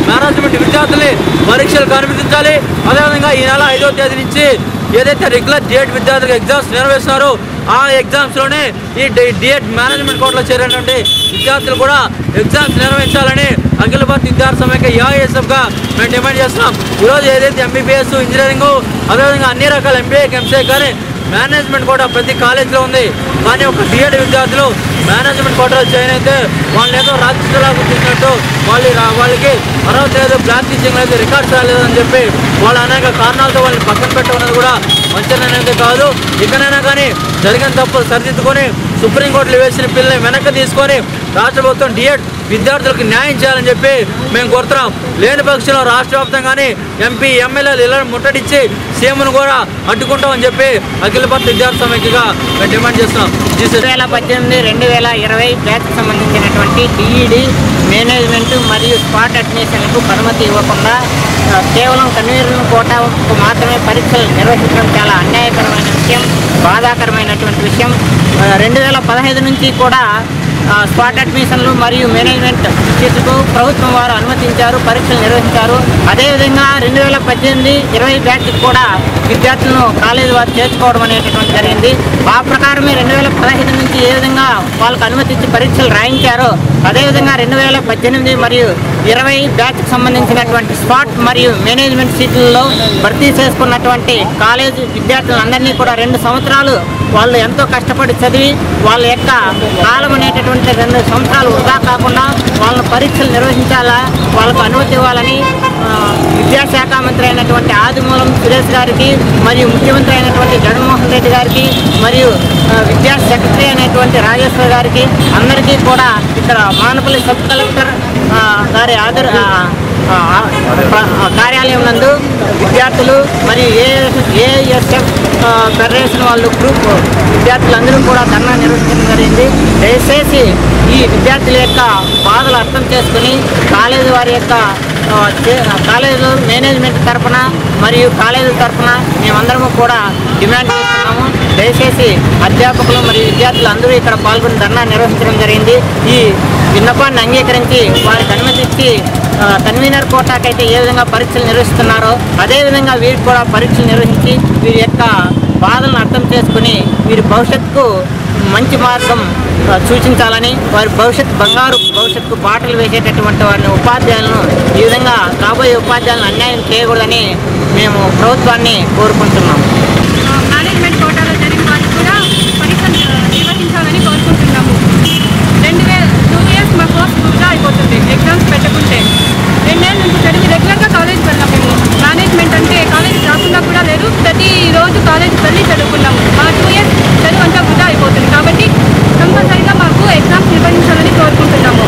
మేనేజ్మెంట్ విద్యార్థుల్ని పరీక్షలకు అనుమతించాలి అదేవిధంగా ఈ నెల ఐదవ తేదీ నుంచి ఏదైతే రెగ్యులర్ డిఎడ్ విద్యార్థులకు ఎగ్జామ్స్ నిర్వహిస్తున్నారో ఆ ఎగ్జామ్స్లోనే ఈ డిఎడ్ మేనేజ్మెంట్ కోర్టులో చేరినటువంటి విద్యార్థులు కూడా ఎగ్జామ్స్ నిర్వహించాలని అఖిల భారత విద్యార్థి సమైక్య ఏఐఎస్ఎఫ్గా మేము డిమాండ్ చేస్తున్నాం ఈరోజు ఏదైతే ఎంబీబీఎస్ ఇంజనీరింగ్ అదేవిధంగా అన్ని రకాల ఎంబీఏ ఎంసీఏ కానీ మేనేజ్మెంట్ కూడా ప్రతి కాలేజీలో ఉంది కానీ ఒక డిఎడ్ విద్యార్థులు మేనేజ్మెంట్ కోటాలో జాయిన్ అయితే వాళ్ళు ఏదో రాజకీయాలా గుర్తించినట్టు వాళ్ళు రా- వాళ్ళకి అర్హత లేదు బ్లాక్ టీచింగ్ లేదు రికార్డ్స్ రాలేదని చెప్పి వాళ్ళ అనేక కారణాలతో వాళ్ళని పక్కన పెట్టమన్నది కూడా మంచి నిర్ణయం కాదు ఇకనైనా కానీ జరిగిన తప్పులు సరిదిద్దుకొని సుప్రీంకోర్టులో వేసిన పిల్లల్ని వెనక్కి తీసుకొని రాష్ట్ర ప్రభుత్వం డిఎడ్ విద్యార్థులకు న్యాయం చేయాలని చెప్పి మేము కోరుతున్నాం లేని పక్షంలో రాష్ట్ర వ్యాప్తంగానే ఎంపీ ఎమ్మెల్యేలు ఇలా ముట్టడిచ్చి సీఎంను కూడా అడ్డుకుంటామని చెప్పి అఖిల భారత విద్యార్థి సమైక్యగా మేము డిమాండ్ చేస్తున్నాం రెండు వేల పద్దెనిమిది రెండు వేల ఇరవై బ్యాచ్కి సంబంధించినటువంటి డిఈడి మేనేజ్మెంట్ మరియు స్పాట్ అడ్మిషన్లకు అనుమతి ఇవ్వకుండా ఆ, కేవలం కన్వీనర్ కోటాకు మాత్రమే పరీక్షలు నిర్వహించడం చాలా అన్యాయకరమైన విషయం బాధాకరమైనటువంటి విషయం రెండు వేల పదహైదు నుంచి కూడా ఆ, స్పాట్ అడ్మిషన్లు మరియు మేనేజ్మెంట్ సీట్లకు ప్రభుత్వం వారు అనుమతించారు పరీక్షలు నిర్వహించారు అదేవిధంగా రెండు వేల పద్దెనిమిది ఇరవై బ్యాచ్కి కూడా విద్యార్థులను కాలేజీ వారు చేర్చుకోవడం అనేటటువంటి జరిగింది ఆ ప్రకారమే రెండు వేల పదహైదు నుంచి ఏ విధంగా వాళ్ళకు అనుమతించి పరీక్షలు రాయించారో అదేవిధంగా రెండు వేల పద్దెనిమిది మరియు ఇరవై బ్యాచ్కి సంబంధించినటువంటి స్పాట్ మరియు మేనేజ్మెంట్ సీట్లలో భర్తీ చేసుకున్నటువంటి కాలేజ్ విద్యార్థులందరినీ కూడా రెండు సంవత్సరాలు వాళ్ళు ఎంతో కష్టపడి చదివి వాళ్ళ యొక్క కాలం అనేటటువంటి రెండు సంవత్సరాలు వృధా కాకుండా వాళ్ళ పరీక్షలు నిర్వహించాలా వాళ్ళకు అనుమతి ఇవ్వాలని ఆ, విద్యాశాఖ మంత్రి అయినటువంటి ఆదిమూలం సురేష్ గారికి మరియు ముఖ్యమంత్రి అయినటువంటి జగన్మోహన్ రెడ్డి గారికి మరియు ఆ, విద్యా సెక్రటరీ అయినటువంటి రాజేశ్వర్ గారికి అందరికీ కూడా ఇక్కడ మానపల్లి సబ్ కలెక్టర్ ఆ, గారి ఆదర్ ఆ, ఆ, ఆ, కార్యాలయం నందు విద్యార్థులు మరియు ఏఎస్ఎఫ్ ఫెడరేషన్ వాళ్ళు గ్రూప్ విద్యార్థులందరూ కూడా ధర్నా నిర్వహించడం జరిగింది దయచేసి ఈ విద్యార్థుల యొక్క బాధలు అర్థం చేసుకుని కాలేజీ వారి యొక్క ఆ, చే- కాలేజీలో మేనేజ్మెంట్ తరఫున మరియు కాలేజీల తరఫున మేమందరము కూడా డిమాండ్ చేస్తున్నాము దయచేసి అధ్యాపకులు మరియు విద్యార్థులు అందరూ ఇక్కడ పాల్గొని ధర్నా నిర్వహించడం జరిగింది ఈ విన్నపాన్ని అంగీకరించి వారికి అనుమతించి ఆ, కన్వీనర్ కోటాకైతే ఏ విధంగా పరీక్షలు నిర్వహిస్తున్నారో అదేవిధంగా వీరికి కూడా పరీక్షలు నిర్వహించి వీరి యొక్క బాధలను అర్థం చేసుకుని వీరి భవిష్యత్తుకు మంచి మార్గం ఆ, సూచించాలని వారి భవిష్యత్ బంగారు భవిష్యత్తుకు బాటలు వేసేటటువంటి వారిని ఉపాధ్యాయులను ఈ విధంగా కాబోయే ఉపాధ్యాయులను అన్యాయం చేయకూడదని మేము ప్రభుత్వాన్ని కోరుకుంటున్నాము మేనేజ్మెంట్ కోటాలో జరిగిన వారికి కూడా పరీక్షలు నిర్వహించాలని కోరుకుంటున్నాము రెండు వేల టూ ఇయర్స్ మా కోర్స్ పూర్తిగా అయిపోతుంది ఎగ్జామ్స్ పెట్టకుంటే రెండేళ్ళ నుంచి చదివి రెగ్యులర్గా కాలేజ్కి వెళ్ళాం మేము మేనేజ్మెంట్ అంటే కాలేజ్ రాకుండా కూడా లేదు ప్రతి రోజు కాలేజ్కి వెళ్ళి చదువుకున్నాము మా టూ ఇయర్స్ చదువు అంతా వృధా అయిపోతుంది కాబట్టి కంపల్సరీగా మాకు ఎగ్జామ్స్ నిర్వహించాలని కోరుకుంటున్నాము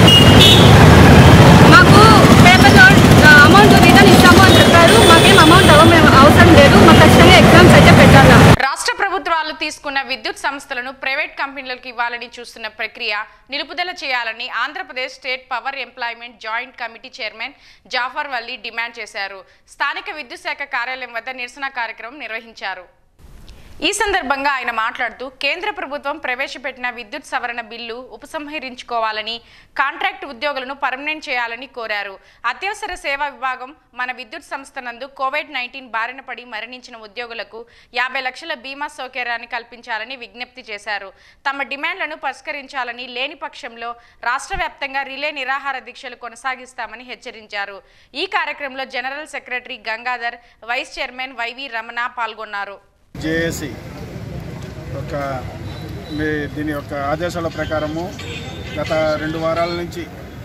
మాకు పేపర్లో అమౌంట్ రిటర్న్ ఇస్తాము అని చెప్పారు మాకేం అమౌంట్ అవసరం లేదు మాకు ఖచ్చితంగా ఎగ్జామ్స్ అయితే పెట్టాలా రాష్ట్ర ప్రభుత్వాలు తీసుకున్న విద్యుత్ సంస్థలను ప్రైవేట్ కంపెనీలకు ఇవ్వాలని చూస్తున్న ప్రక్రియ నిలుపుదల చేయాలని Andhra Pradesh state power employment joint committee chairman Jaffar Valli demand చేశారు స్థానిక విద్యుత్ శాఖ కార్యాలయం వద్ద నిరసన కార్యక్రమం నిర్వహించారు ఈ సందర్భంగా ఆయన మాట్లాడుతూ కేంద్ర ప్రభుత్వం ప్రవేశపెట్టిన విద్యుత్ సవరణ బిల్లు ఉపసంహరించుకోవాలని కాంట్రాక్ట్ ఉద్యోగులను పర్మనెంట్ చేయాలని కోరారు అత్యవసర సేవా విభాగం మన విద్యుత్ సంస్థ నందు కోవిడ్ నైన్టీన్ బారిన పడి మరణించిన ఉద్యోగులకు యాభై లక్షల బీమా సౌకర్యాన్ని కల్పించాలని విజ్ఞప్తి చేశారు తమ డిమాండ్లను పరిష్కరించాలని లేని పక్షంలో రాష్ట్ర వ్యాప్తంగా రిలే నిరాహార దీక్షలు కొనసాగిస్తామని హెచ్చరించారు ఈ కార్యక్రమంలో general secretary Gangadhar vice chairman YV Ramana పాల్గొన్నారు జేఏసీ ఒక మీ దీని యొక్క ఆదేశాల ప్రకారము గత రెండు వారాల నుంచి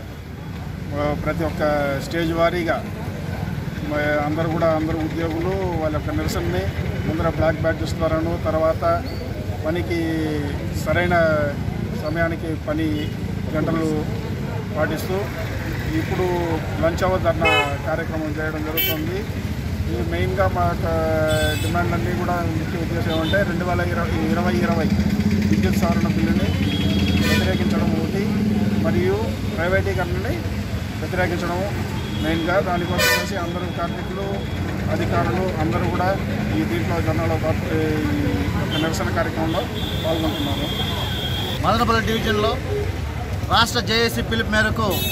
ఆ, ప్రతి ఒక్క స్టేజ్ వారీగా మ- అందరూ కూడా అందరూ ఉద్యోగులు వాళ్ళ యొక్క నిరసనని ముందర బ్లాక్ బ్యాడ్జెస్ ద్వారాను తర్వాత పనికి సరైన సమయానికి పని గంటలు పాటిస్తూ ఇప్పుడు లంచ్ అవర్ ధర్నా కార్యక్రమం చేయడం జరుగుతుంది ఇది మెయిన్గా మా యొక్క డిమాండ్లన్నీ కూడా ముఖ్య ఉద్దేశం ఏమంటే రెండు వేల ఇరవై ఇరవై ఇరవై విద్యుత్ సవరణ బిల్లుని వ్యతిరేకించడం ఒకటి మరియు ప్రైవేటీకరణని వ్యతిరేకించడం మెయిన్గా దానికోసం వచ్చి అందరూ కార్మికులు అధికారులు అందరూ కూడా ఈ దీంట్లో జనాల ఈ యొక్క నిరసన కార్యక్రమంలో పాల్గొంటున్నారు మదనపల్లి డివిజన్లో రాష్ట్ర జేఏసీ పిలుపు మేరకు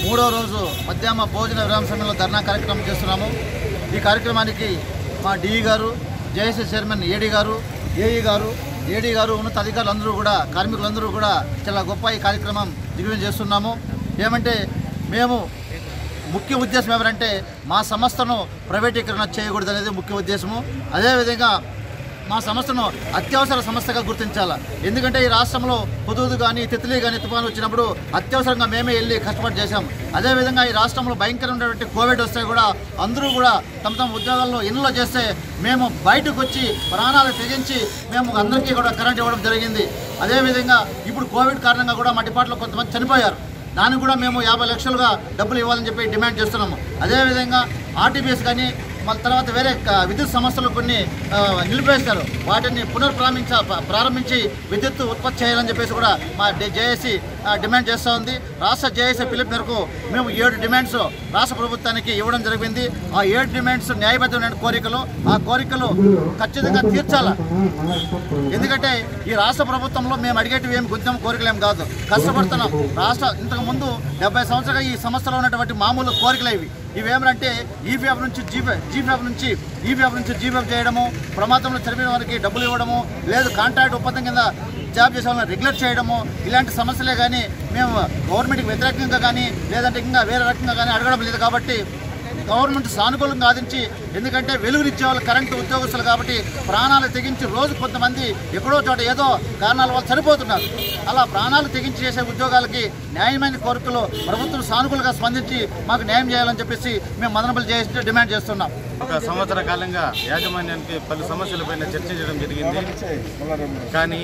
మూడో రోజు మధ్యాహ్న భోజన విరామ సమయంలో ధర్నా కార్యక్రమం చేస్తున్నాము ఈ కార్యక్రమానికి మా డిఈ గారు జేఏసీ చైర్మన్ ఏడీ గారు ఏఈ గారు ఏడీ గారు ఉన్నత అధికారులందరూ కూడా కార్మికులందరూ కూడా చాలా గొప్ప ఈ కార్యక్రమం దిగ్విజయం చేస్తున్నాము ఏమంటే మేము ముఖ్య ఉద్దేశం ఏమంటే మా సంస్థను ప్రైవేటీకరణ చేయకూడదు అనేది ముఖ్య ఉద్దేశము అదేవిధంగా మా సంస్థను అత్యవసర సంస్థగా గుర్తించాలి ఎందుకంటే ఈ రాష్ట్రంలో హుదూదు కానీ తిత్లీ కానీ తుఫాను వచ్చినప్పుడు అత్యవసరంగా మేమే వెళ్ళి కష్టపడి చేశాం అదేవిధంగా ఈ రాష్ట్రంలో భయంకరమైనటువంటి కోవిడ్ వస్తే కూడా అందరూ కూడా తమ తమ ఉద్యోగాల్లో ఇళ్ళలో చేస్తే మేము బయటకు వచ్చి ప్రాణాలు తెగించి మేము అందరికీ కూడా కరెంట్ ఇవ్వడం జరిగింది అదేవిధంగా ఇప్పుడు కోవిడ్ కారణంగా కూడా మా డిపార్ట్మెంట్లో కొంతమంది చనిపోయారు దానికి కూడా మేము యాభై లక్షలుగా డబ్బులు ఇవ్వాలని చెప్పి డిమాండ్ చేస్తున్నాము అదేవిధంగా ఆర్టీపీఎస్ కానీ మళ్ళీ తర్వాత వేరే క- విద్యుత్ సంస్థలు కొన్ని ఆ, నిలిపేస్తారు వాటిని పునర్ప్రారంభించ ప- ప్రారంభించి విద్యుత్ ఉత్పత్తి చేయాలని చెప్పేసి కూడా మా జేఏసీ డిమాండ్ చేస్తూ ఉంది రాష్ట్ర జేఏసీ పిలుపు మేరకు మేము ఏడు డిమాండ్స్ రాష్ట్ర ప్రభుత్వానికి ఇవ్వడం జరిగింది ఆ ఏడు డిమాండ్స్ న్యాయబద్ధమైన కోరికలు ఆ కోరికలు ఖచ్చితంగా తీర్చాలా ఎందుకంటే ఈ రాష్ట్ర ప్రభుత్వంలో మేము అడిగేటివి ఏం గుద్దాం కోరికలు ఏం కాదు కష్టపడుతున్నాం రాష్ట్ర ఇంతకు ముందు డెబ్బై సంవత్సరాలుగా ఈ సంస్థలో ఉన్నటువంటి మామూలు కోరికలు ఇవి ఇవేమంటే ఈపీఎఫ్ నుంచి జీపీ జీపీఎఫ్ నుంచి ఈపీఎఫ్ నుంచి జీపీఎఫ్ చేయడము ప్రమాదంలో చనిపోయిన వారికి డబ్బులు ఇవ్వడము లేదు కాంట్రాక్ట్ ఒప్పందం కింద జాబ్ చేసే వాళ్ళని రెగ్యులర్ చేయడము ఇలాంటి సమస్యలే కానీ మేము గవర్నమెంట్కి వ్యతిరేకంగా కానీ లేదంటే ఇంకా వేరే రకంగా కానీ అడగడం లేదు కాబట్టి గవర్నమెంట్ సానుకూలంగా ఆదించి ఎందుకంటే వెలుగునిచ్చే వాళ్ళు కరెంటు ఉద్యోగస్తులు కాబట్టి ప్రాణాలు తెగించి రోజు కొంతమంది ఎక్కడో చోట ఏదో కారణాల వల్ల చనిపోతున్నారు అలా ప్రాణాలు తెగించి చేసే ఉద్యోగాలకి న్యాయమైన కోరికలు ప్రభుత్వం సానుకూలంగా స్పందించి మాకు న్యాయం చేయాలని చెప్పేసి మేము మదనపల్లి చేసి డిమాండ్ చేస్తున్నాం ఒక సంవత్సర కాలంగా యాజమాన్యానికి పలు సమస్యలపైన చర్చించడం జరిగింది కానీ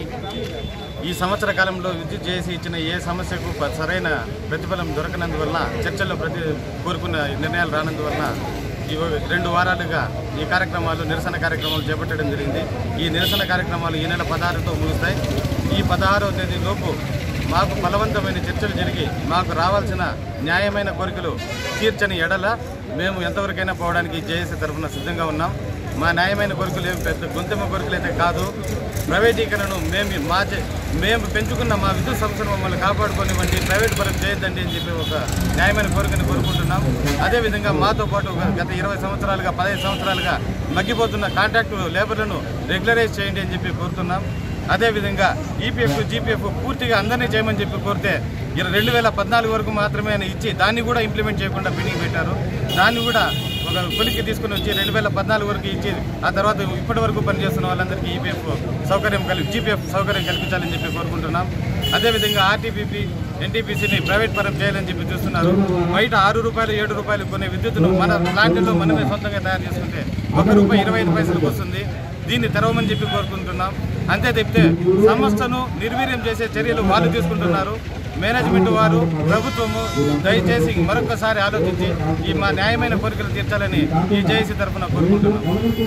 ఈ సంవత్సర కాలంలో విద్యుత్ చేసి ఇచ్చిన ఏ సమస్యకు ప- సరైన ప్రతిఫలం దొరకనందువల్ల చర్చల్లో ప్రతి కోరుకున్న నిర్ణయాలు రానందువల్ల ఈ ఓ- రెండు వారాలుగా ఈ కార్యక్రమాలు నిరసన కార్యక్రమాలు చేపట్టడం జరిగింది ఈ నిరసన కార్యక్రమాలు ఈ నెల పదహారుతో ముగుస్తాయి ఈ పదహారవ తేదీ లోపు మాకు బలవంతమైన చర్చలు జరిగి మాకు రావాల్సిన న్యాయమైన కోరికలు తీర్చని ఎడల మేము ఎంతవరకైనా పోవడానికి జేఏసీ తరఫున సిద్ధంగా ఉన్నాం మా న్యాయమైన కోరికలు ఏమి పెద్ద గొంతెమ్మ కోరికలు అయితే కాదు ప్రైవేటీకరణను మేము మా చే- మేము పెంచుకున్న మా విద్యుత్ సంస్థను మమ్మల్ని కాపాడుకోనివ్వండి ప్రైవేట్ పరం చేయొద్దండి అని చెప్పి ఒక న్యాయమైన కోరికను కోరుకుంటున్నాం అదేవిధంగా మాతో పాటు గత ఇరవై సంవత్సరాలుగా పదహైదు సంవత్సరాలుగా మగ్గిపోతున్న కాంట్రాక్టు లేబర్లను రెగ్యులరైజ్ చేయండి అని చెప్పి కోరుతున్నాం అదేవిధంగా ఈపీఎఫ్ జీపీఎఫ్ పూర్తిగా అందరినీ చేయమని చెప్పి కోరితే ఇర- రెండు వేల పద్నాలుగు వరకు మాత్రమే ఆయన ఇచ్చి దాన్ని కూడా ఇంప్లిమెంట్ చేయకుండా పెండింగ్ పెట్టారు దాన్ని కూడా ఒక కొలికి తీసుకుని వచ్చి రెండు వేల పద్నాలుగు వరకు ఇచ్చి ఆ తర్వాత ఇప్పటి వరకు పనిచేస్తున్న వాళ్ళందరికీ ఈపీఎఫ్ సౌకర్యం కల్పి జీపీఎఫ్ సౌకర్యం కల్పించాలని చెప్పి కోరుకుంటున్నాం అదేవిధంగా ఆర్టీపీపీ ఎన్టీపీసీని ప్రైవేట్ పరం చేయాలని చెప్పి చూస్తున్నారు బయట ఆరు రూపాయలు ఏడు రూపాయలు కొనే విద్యుత్తును మన ప్లాంట్లో మనమే సొంతంగా తయారు చేసుకుంటే ఒక రూపాయి ఇరవై ఐదు పైసలకు వస్తుంది దీన్ని తెరవమని చెప్పి కోరుకుంటున్నాం అంతే తప్పితే సంస్థను నిర్వీర్యం చేసే చర్యలు వాళ్ళు తీసుకుంటున్నారు మేనేజ్మెంట్ వారు ప్రభుత్వము దయచేసి మరొకసారి ఆలోచించి ఈ మా న్యాయమైన కోరికలు తీర్చాలని ఈ జేఏసీ తరఫున కోరుకుంటున్నాం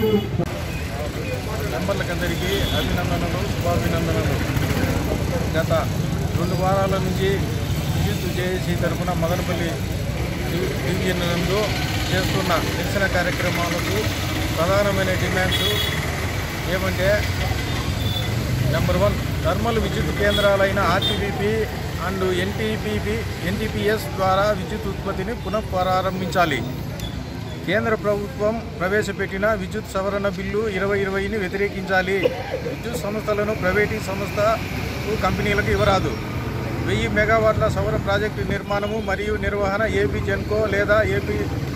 మెంబర్లకందరికీ అభినందనలు శుభాభినందనలు గత రెండు వారాల నుంచి విద్యుత్ జేఏసీ తరఫున మదనపల్లి డివి- డివిజన్ నందు చేస్తున్న నిరసన కార్యక్రమాలకు ప్రధానమైన డిమాండ్స్ ఏమంటే నెంబర్ వన్ థర్మల్ విద్యుత్ కేంద్రాలైన ఆర్టీబీపీ అండ్ ఎన్టీపీపీ ఎన్టీపీఎస్ ద్వారా విద్యుత్ ఉత్పత్తిని పునః ప్రారంభించాలి కేంద్ర ప్రభుత్వం ప్రవేశపెట్టిన విద్యుత్ సవరణ బిల్లు ఇరవై ఇరవైని వ్యతిరేకించాలి విద్యుత్ సంస్థలను ప్రైవేటీ సంస్థకు కంపెనీలకు ఇవ్వరాదు వెయ్యి మెగావాట్ల సౌర ప్రాజెక్టు నిర్మాణము మరియు నిర్వహణ ఏపీ జెన్కో లేదా ఏపీ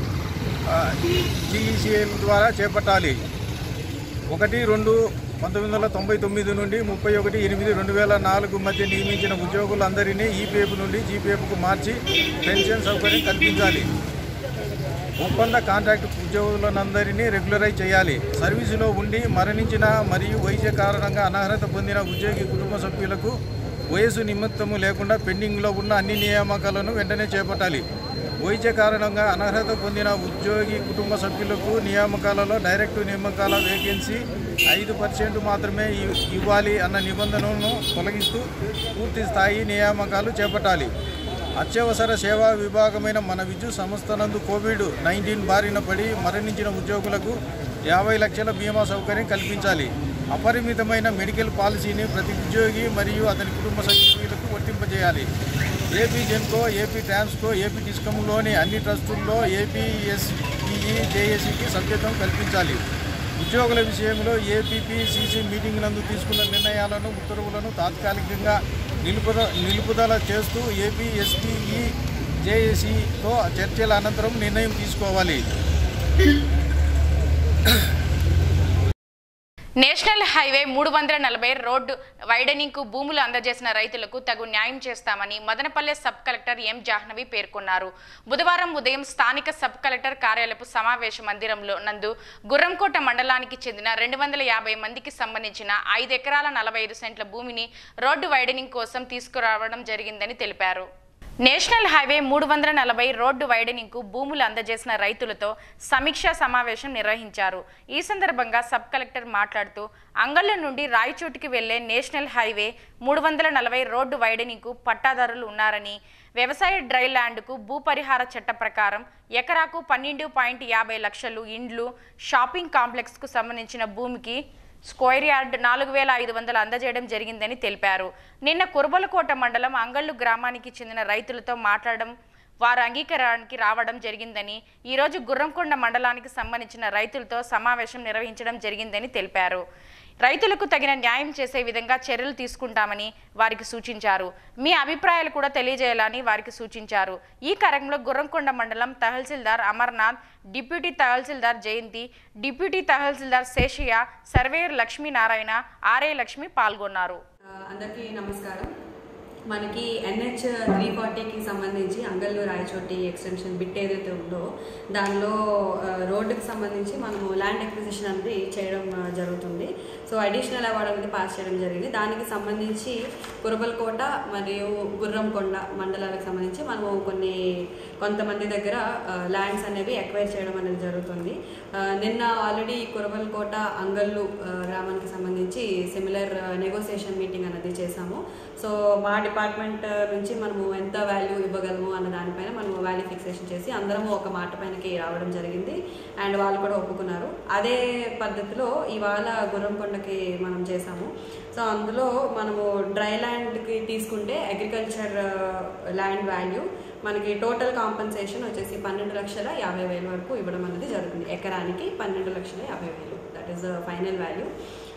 జీఈసీఎల్ ద్వారా చేపట్టాలి ఒకటి రెండు పంతొమ్మిది వందల తొంభై తొమ్మిది నుండి ముప్పై ఒకటి ఎనిమిది రెండు వేల నాలుగు మధ్య నియమించిన ఉద్యోగులందరినీ ఈపీఎఫ్ నుండి జీపీఎఫ్కు మార్చి పెన్షన్ సౌకర్యం కల్పించాలి ఒప్పంద కాంట్రాక్ట్ ఉద్యోగులందరినీ రెగ్యులరైజ్ చేయాలి సర్వీసులో ఉండి మరణించిన మరియు వైద్య కారణంగా అనర్హత పొందిన ఉద్యోగి కుటుంబ సభ్యులకు వయసు నిమిత్తము లేకుండా పెండింగ్లో ఉన్న అన్ని నియామకాలను వెంటనే చేపట్టాలి వైద్య కారణంగా అనర్హత పొందిన ఉద్యోగి కుటుంబ సభ్యులకు నియామకాలలో డైరెక్ట్ నియామకాల వేకెన్సీ ఐదు పర్సెంట్ మాత్రమే ఇవ్- ఇవ్వాలి అన్న నిబంధనను తొలగిస్తూ పూర్తి స్థాయి నియామకాలు చేపట్టాలి అత్యవసర సేవా విభాగమైన మన విద్యుత్ సంస్థ నందు కోవిడ్ నైన్టీన్ బారిన పడి మరణించిన ఉద్యోగులకు యాభై లక్షల బీమా సౌకర్యం కల్పించాలి అపరిమితమైన మెడికల్ పాలసీని ప్రతి ఉద్యోగి మరియు అతని కుటుంబ సభ్యులకు వర్తింపజేయాలి AP Genco AP Transco AP డిస్కమ్లోని అన్ని ట్రస్టుల్లో ఏపీఎస్ఈఈ జేఏసీకి సభ్యత్వం కల్పించాలి ఉద్యోగుల విషయంలో ఏపీపీసీసీ మీటింగ్ నందు తీసుకున్న నిర్ణయాలను ఉత్తర్వులను తాత్కాలికంగా నిలుపుద నిలుపుదల చేస్తూ ఏపీ ఎస్పీఈ జేఏసీతో చర్చల అనంతరం నిర్ణయం తీసుకోవాలి నేషనల్ హైవే మూడు వందల నలభై రోడ్డు వైడనింగ్కు భూములు అందజేసిన రైతులకు తగు న్యాయం చేస్తామని Madanapalle sub collector M Jahnavi పేర్కొన్నారు బుధవారం ఉదయం స్థానిక సబ్ కలెక్టర్ కార్యాలయపు సమావేశ మందిరంలో నందు గుర్రంకోట మండలానికి చెందిన రెండు వందల యాభై మందికి సంబంధించిన ఐదు ఎకరాల నలభై ఐదు సెంట్ల భూమిని రోడ్డు వైడనింగ్ కోసం తీసుకురావడం జరిగిందని తెలిపారు నేషనల్ హైవే మూడు వందల నలభై రోడ్డు వైడనింగ్కు భూములు అందజేసిన రైతులతో సమీక్షా సమావేశం నిర్వహించారు ఈ సందర్భంగా సబ్ కలెక్టర్ మాట్లాడుతూ అంగళ్ళ నుండి రాయచోటికి వెళ్లే నేషనల్ హైవే మూడు వందల నలభై రోడ్డు వైడనింగ్కు పట్టాదారులు ఉన్నారని వ్యవసాయ డ్రై ల్యాండ్కు భూపరిహార చట్ట ప్రకారం ఎకరాకు పన్నెండు పాయింట్ యాభై లక్షలు ఇండ్లు షాపింగ్ కాంప్లెక్స్కు సంబంధించిన భూమికి స్క్వేర్ యార్డ్ నాలుగు వేల ఐదు వందలు అందజేయడం జరిగిందని తెలిపారు నిన్న కురబలకోట మండలం అంగళ్ళు గ్రామానికి చెందిన రైతులతో మాట్లాడడం వారు అంగీకారానికి రావడం జరిగిందని ఈరోజు గుర్రంకొండ మండలానికి సంబంధించిన రైతులతో సమావేశం నిర్వహించడం జరిగిందని తెలిపారు రైతులకు తగిన న్యాయం చేసే విధంగా చర్యలు తీసుకుంటామని వారికి సూచించారు మీ అభిప్రాయాలు కూడా తెలియజేయాలని వారికి సూచించారు ఈ కార్యక్రమంలో గుర్రంకొండ మండలం tahsildar Amarnath deputy tahsildar Jayanthi deputy tahsildar Seshaiah surveyor Lakshminarayana RA Lakshmi పాల్గొన్నారు అందరికీ నమస్కారం మనకి ఎన్హెచ్ త్రీ ఫార్టీకి సంబంధించి అంగళ్ళు రాయచోటి ఎక్స్టెన్షన్ బిట్ ఏదైతే ఉందో దానిలో ఆ, రోడ్డుకి సంబంధించి మనము ల్యాండ్ ఎక్విజిషన్ అనేది చేయడం ఆ, జరుగుతుంది సో అడిషనల్ అవార్డు అనేది పాస్ చేయడం జరిగింది దానికి సంబంధించి కురబల్కోట మరియు గుర్రంకొండ మండలాలకు సంబంధించి మనము కొన్ని కొంతమంది దగ్గర ల్యాండ్స్ అనేవి ఎక్వైర్ చేయడం అనేది జరుగుతుంది ఆ, నిన్న ఆల్రెడీ కురబల్కోట అంగళ్ళు ఆ, గ్రామానికి సంబంధించి సిమిలర్ నెగోసియేషన్ మీటింగ్ అనేది చేశాము సో మా డిపార్ట్మెంట్ నుంచి మనము ఎంత వాల్యూ ఇవ్వగలము అన్న దానిపైన మనము వాల్యూ ఫిక్సేషన్ చేసి అందరము ఒక మాట పైనకి రావడం జరిగింది అండ్ వాళ్ళు కూడా ఒప్పుకున్నారు అదే పద్ధతిలో ఇవాళ గుర్రంకొండకి మనం చేసాము సో అందులో మనము డ్రై ల్యాండ్కి తీసుకుంటే అగ్రికల్చర్ ల్యాండ్ వాల్యూ మనకి టోటల్ కాంపన్సేషన్ వచ్చేసి పన్నెండు లక్షల యాభై వేల వరకు ఇవ్వడం అనేది జరుగుతుంది ఎకరానికి పన్నెండు లక్షల యాభై వేలు దట్ ఈస్ ఫైనల్ వాల్యూ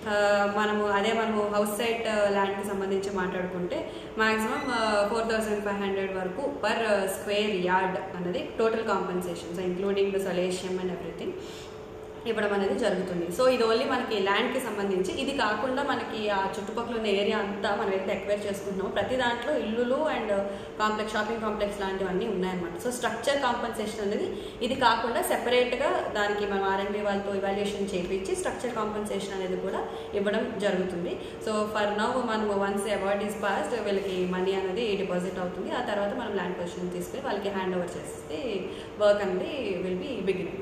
మనము అదే మనము హౌస్ సైట్ ల్యాండ్కి సంబంధించి మాట్లాడుకుంటే maximum four thousand five hundred వరకు పర్ స్క్వేర్ యార్డ్ అనేది total compensation including the solatium and everything ఇవ్వడం అనేది జరుగుతుంది సో ఇది ఓన్లీ మనకి ల్యాండ్కి సంబంధించి ఇది కాకుండా మనకి ఆ చుట్టుపక్కల ఉన్న ఏరియా అంతా మనం అయితే ఎక్వైర్ చేసుకుంటున్నాము ప్రతి దాంట్లో ఇల్లులు అండ్ కాంప్లెక్స్ షాపింగ్ కాంప్లెక్స్ లాంటివన్నీ ఉన్నాయన్నమాట సో స్ట్రక్చర్ కాంపన్సేషన్ అనేది ఇది కాకుండా సెపరేట్గా దానికి మనం ఆర్ఎండి వాళ్ళతో ఇవాల్యుయేషన్ చేయించి స్ట్రక్చర్ కాంపన్సేషన్ అనేది కూడా ఇవ్వడం జరుగుతుంది సో ఫర్ నవ్ మనం వన్స్ అవార్డ్ ఈస్ పాస్డ్ వీళ్ళకి మనీ అనేది డిపాజిట్ అవుతుంది ఆ తర్వాత మనం ల్యాండ్ పొజిషన్ తీసుకుని వాళ్ళకి హ్యాండ్ ఓవర్ చేస్తే వర్క్ అనేది విల్ బి బిగినింగ్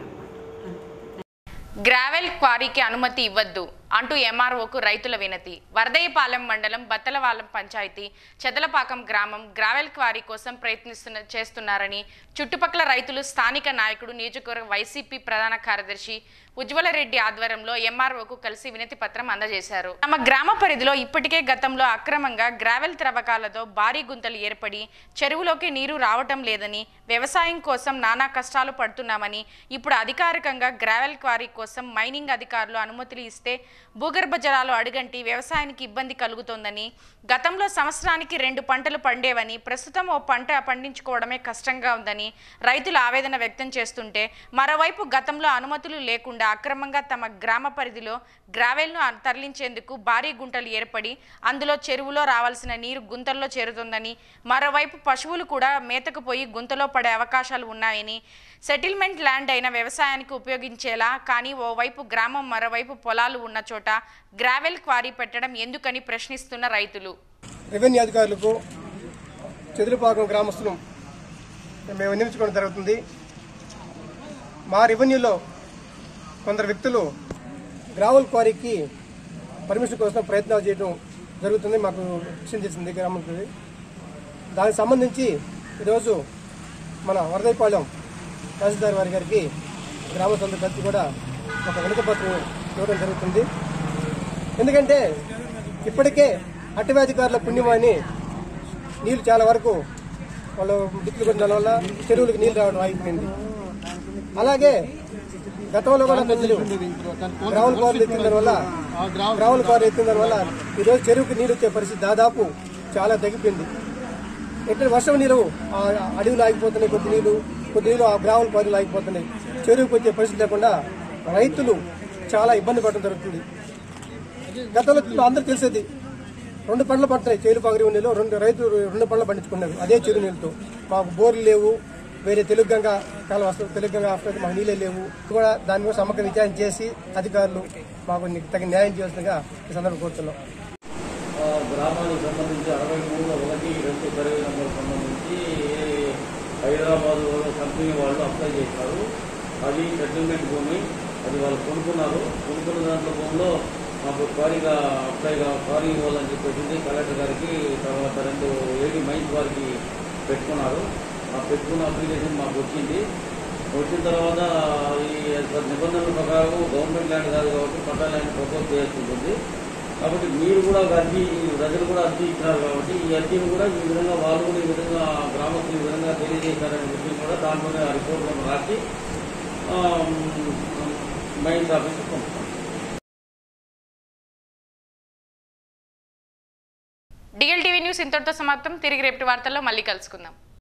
గ్రావెల్ క్వారీకి అనుమతి ఇవ్వద్దు అంటూ ఎంఆర్ఓకు రైతుల వినతి వరదయ్యపాలెం మండలం బత్తలవాలం పంచాయతీ చెదలపాకం గ్రామం గ్రావెల్ క్వారీ కోసం ప్రయత్నిస్తున్న చేస్తున్నారని చుట్టుపక్కల రైతులు స్థానిక నాయకుడు నియోజకవర్గ వైసీపీ ప్రధాన కార్యదర్శి ఉజ్వలరెడ్డి ఆధ్వర్యంలో ఎంఆర్ఓకు కలిసి వినతి పత్రం అందజేశారు తమ గ్రామ పరిధిలో ఇప్పటికే గతంలో అక్రమంగా గ్రావెల్ త్రవ్వకాలతో భారీ గుంతలు ఏర్పడి చెరువులోకి నీరు రావటం లేదని వ్యవసాయం కోసం నానా కష్టాలు పడుతున్నామని ఇప్పుడు అధికారికంగా గ్రావెల్ క్వారీ కోసం మైనింగ్ అధికారులు అనుమతులు ఇస్తే భూగర్భ జలాలు అడుగంటి వ్యవసాయానికి ఇబ్బంది కలుగుతోందని గతంలో సంవత్సరానికి రెండు పంటలు పండేవని ప్రస్తుతం ఓ పంట పండించుకోవడమే కష్టంగా ఉందని రైతులు ఆవేదన వ్యక్తం చేస్తుంటే మరోవైపు గతంలో అనుమతులు లేకుండా అక్రమంగా తమ గ్రామ పరిధిలో గ్రావెల్ను అ- తరలించేందుకు భారీ గుంటలు ఏర్పడి అందులో చెరువులో రావాల్సిన నీరు గుంతల్లో చేరుతుందని మరోవైపు పశువులు కూడా మేతకు పోయి గుంతలో పడే అవకాశాలు ఉన్నాయని సెటిల్మెంట్ ల్యాండ్ అయిన వ్యవసాయానికి ఉపయోగించేలా కానీ ఓవైపు గ్రామం మరోవైపు పొలాలు ఉన్న చోట గ్రావెల్ క్వారీ పెట్టడం ఎందుకని ప్రశ్నిస్తున్న రైతులు రెవెన్యూ అధికారులకు చెదురుపాకం గ్రామస్తులు మేము వినియోగించుకోవడం జరుగుతుంది మా రెవెన్యూలో కొందరు వ్యక్తులు గ్రావెల్ క్వారీకి పర్మిషన్ కోసం ప్రయత్నాలు చేయడం జరుగుతుంది మాకు విషయం తెలిసింది గ్రామంకి దానికి సంబంధించి ఈరోజు మన వరదైపాలెం తహసీల్దార్ వారి గారికి గ్రామస్తులందరూ కలిసి కూడా ఒక వినతిపత్రం ఇవ్వడం జరుగుతుంది ఎందుకంటే ఇప్పటికే అటవీ అధికారుల పుణ్యమాని నీళ్లు చాలా వరకు వాళ్ళు బిట్లు కొట్టడం వల్ల చెరువులకు నీళ్ళు రావడం ఆగిపోయింది అలాగే గతంలో కూడా కొద్దిలు గ్రావుల కోరలు ఎత్తిన దానివల్ల గ్రావుల కోర ఎత్తిన దానివల్ల ఈరోజు చెరువుకి నీరు వచ్చే పరిస్థితి దాదాపు చాలా తగ్గిపోయింది ఎట్లా వర్షం నీరు ఆ అడవులు ఆగిపోతున్నాయి కొద్ది నీళ్ళు కొద్ది నీళ్ళు ఆ గ్రావుల కోరలు ఆగిపోతున్నాయి చెరువుకి వచ్చే పరిస్థితి లేకుండా రైతులు చాలా ఇబ్బంది పడడం జరుగుతుంది గతంలో అందరూ తెలిసేది రెండు పండ్లు పడతాయి చేలు పగరి నీళ్ళు రెండు రైతులు రెండు పండ్లు పండించుకున్నారు అదే చెరువు నీళ్ళతో మాకు బోర్లు లేవు వేరే తెలుగు గంగ కాలం వస్తుంది తెలుగు గంగ ఆఫ్టర్ మాకు నీళ్ళే లేవు కూడా దాని మీద సమగ్ర విచారణ చేసి అధికారులు మాకు తగిన న్యాయం చేస్తుందిగా ఈ సందర్భం కోరుతున్నాం ఆ, గ్రామానికి సంబంధించి అరవై మూడు ఒకటి రెండు సర్వే నెంబర్ సంబంధించి హైదరాబాద్ కంపెనీ వాళ్ళు అప్లై చేశారు అది సెటిల్మెంట్ భూమి అది వాళ్ళు కొనుక్కున్నారు కొనుక్కున్న దాంట్లో భూమిలో మాకు క్వారీగా అప్లైగా క్వారీ ఇవ్వాలని చెప్పేసి కలెక్టర్ గారికి తర్వాత రెండు ఏడి మైన్స్ వారికి పెట్టుకున్నారు ఆ పెట్టుకున్న అప్లికేషన్ మాకు వచ్చింది వచ్చిన తర్వాత ఈ నిబంధనల ప్రకారం గవర్నమెంట్ ల్యాండ్ కాదు కాబట్టి పట్టా ల్యాండ్ ప్రపోజ్ చేయాల్సి ఉంటుంది కాబట్టి మీరు కూడా ఒక అర్జీ ప్రజలు కూడా అర్జీ ఇచ్చినారు కాబట్టి ఈ అర్జీని కూడా ఈ విధంగా వాళ్ళు కూడా ఈ విధంగా గ్రామస్తులు ఈ విధంగా తెలియజేశారనే విషయం కూడా దాంట్లోనే ఆ రిపోర్ట్లను రాసి మైన్స్ ఆఫీస్కి పంపుతాం డిఎల్టీవీ న్యూస్ ఇంతటితో సమాప్తం తిరిగి రేపటి వార్తల్లో మళ్ళీ కలుసుకుందాం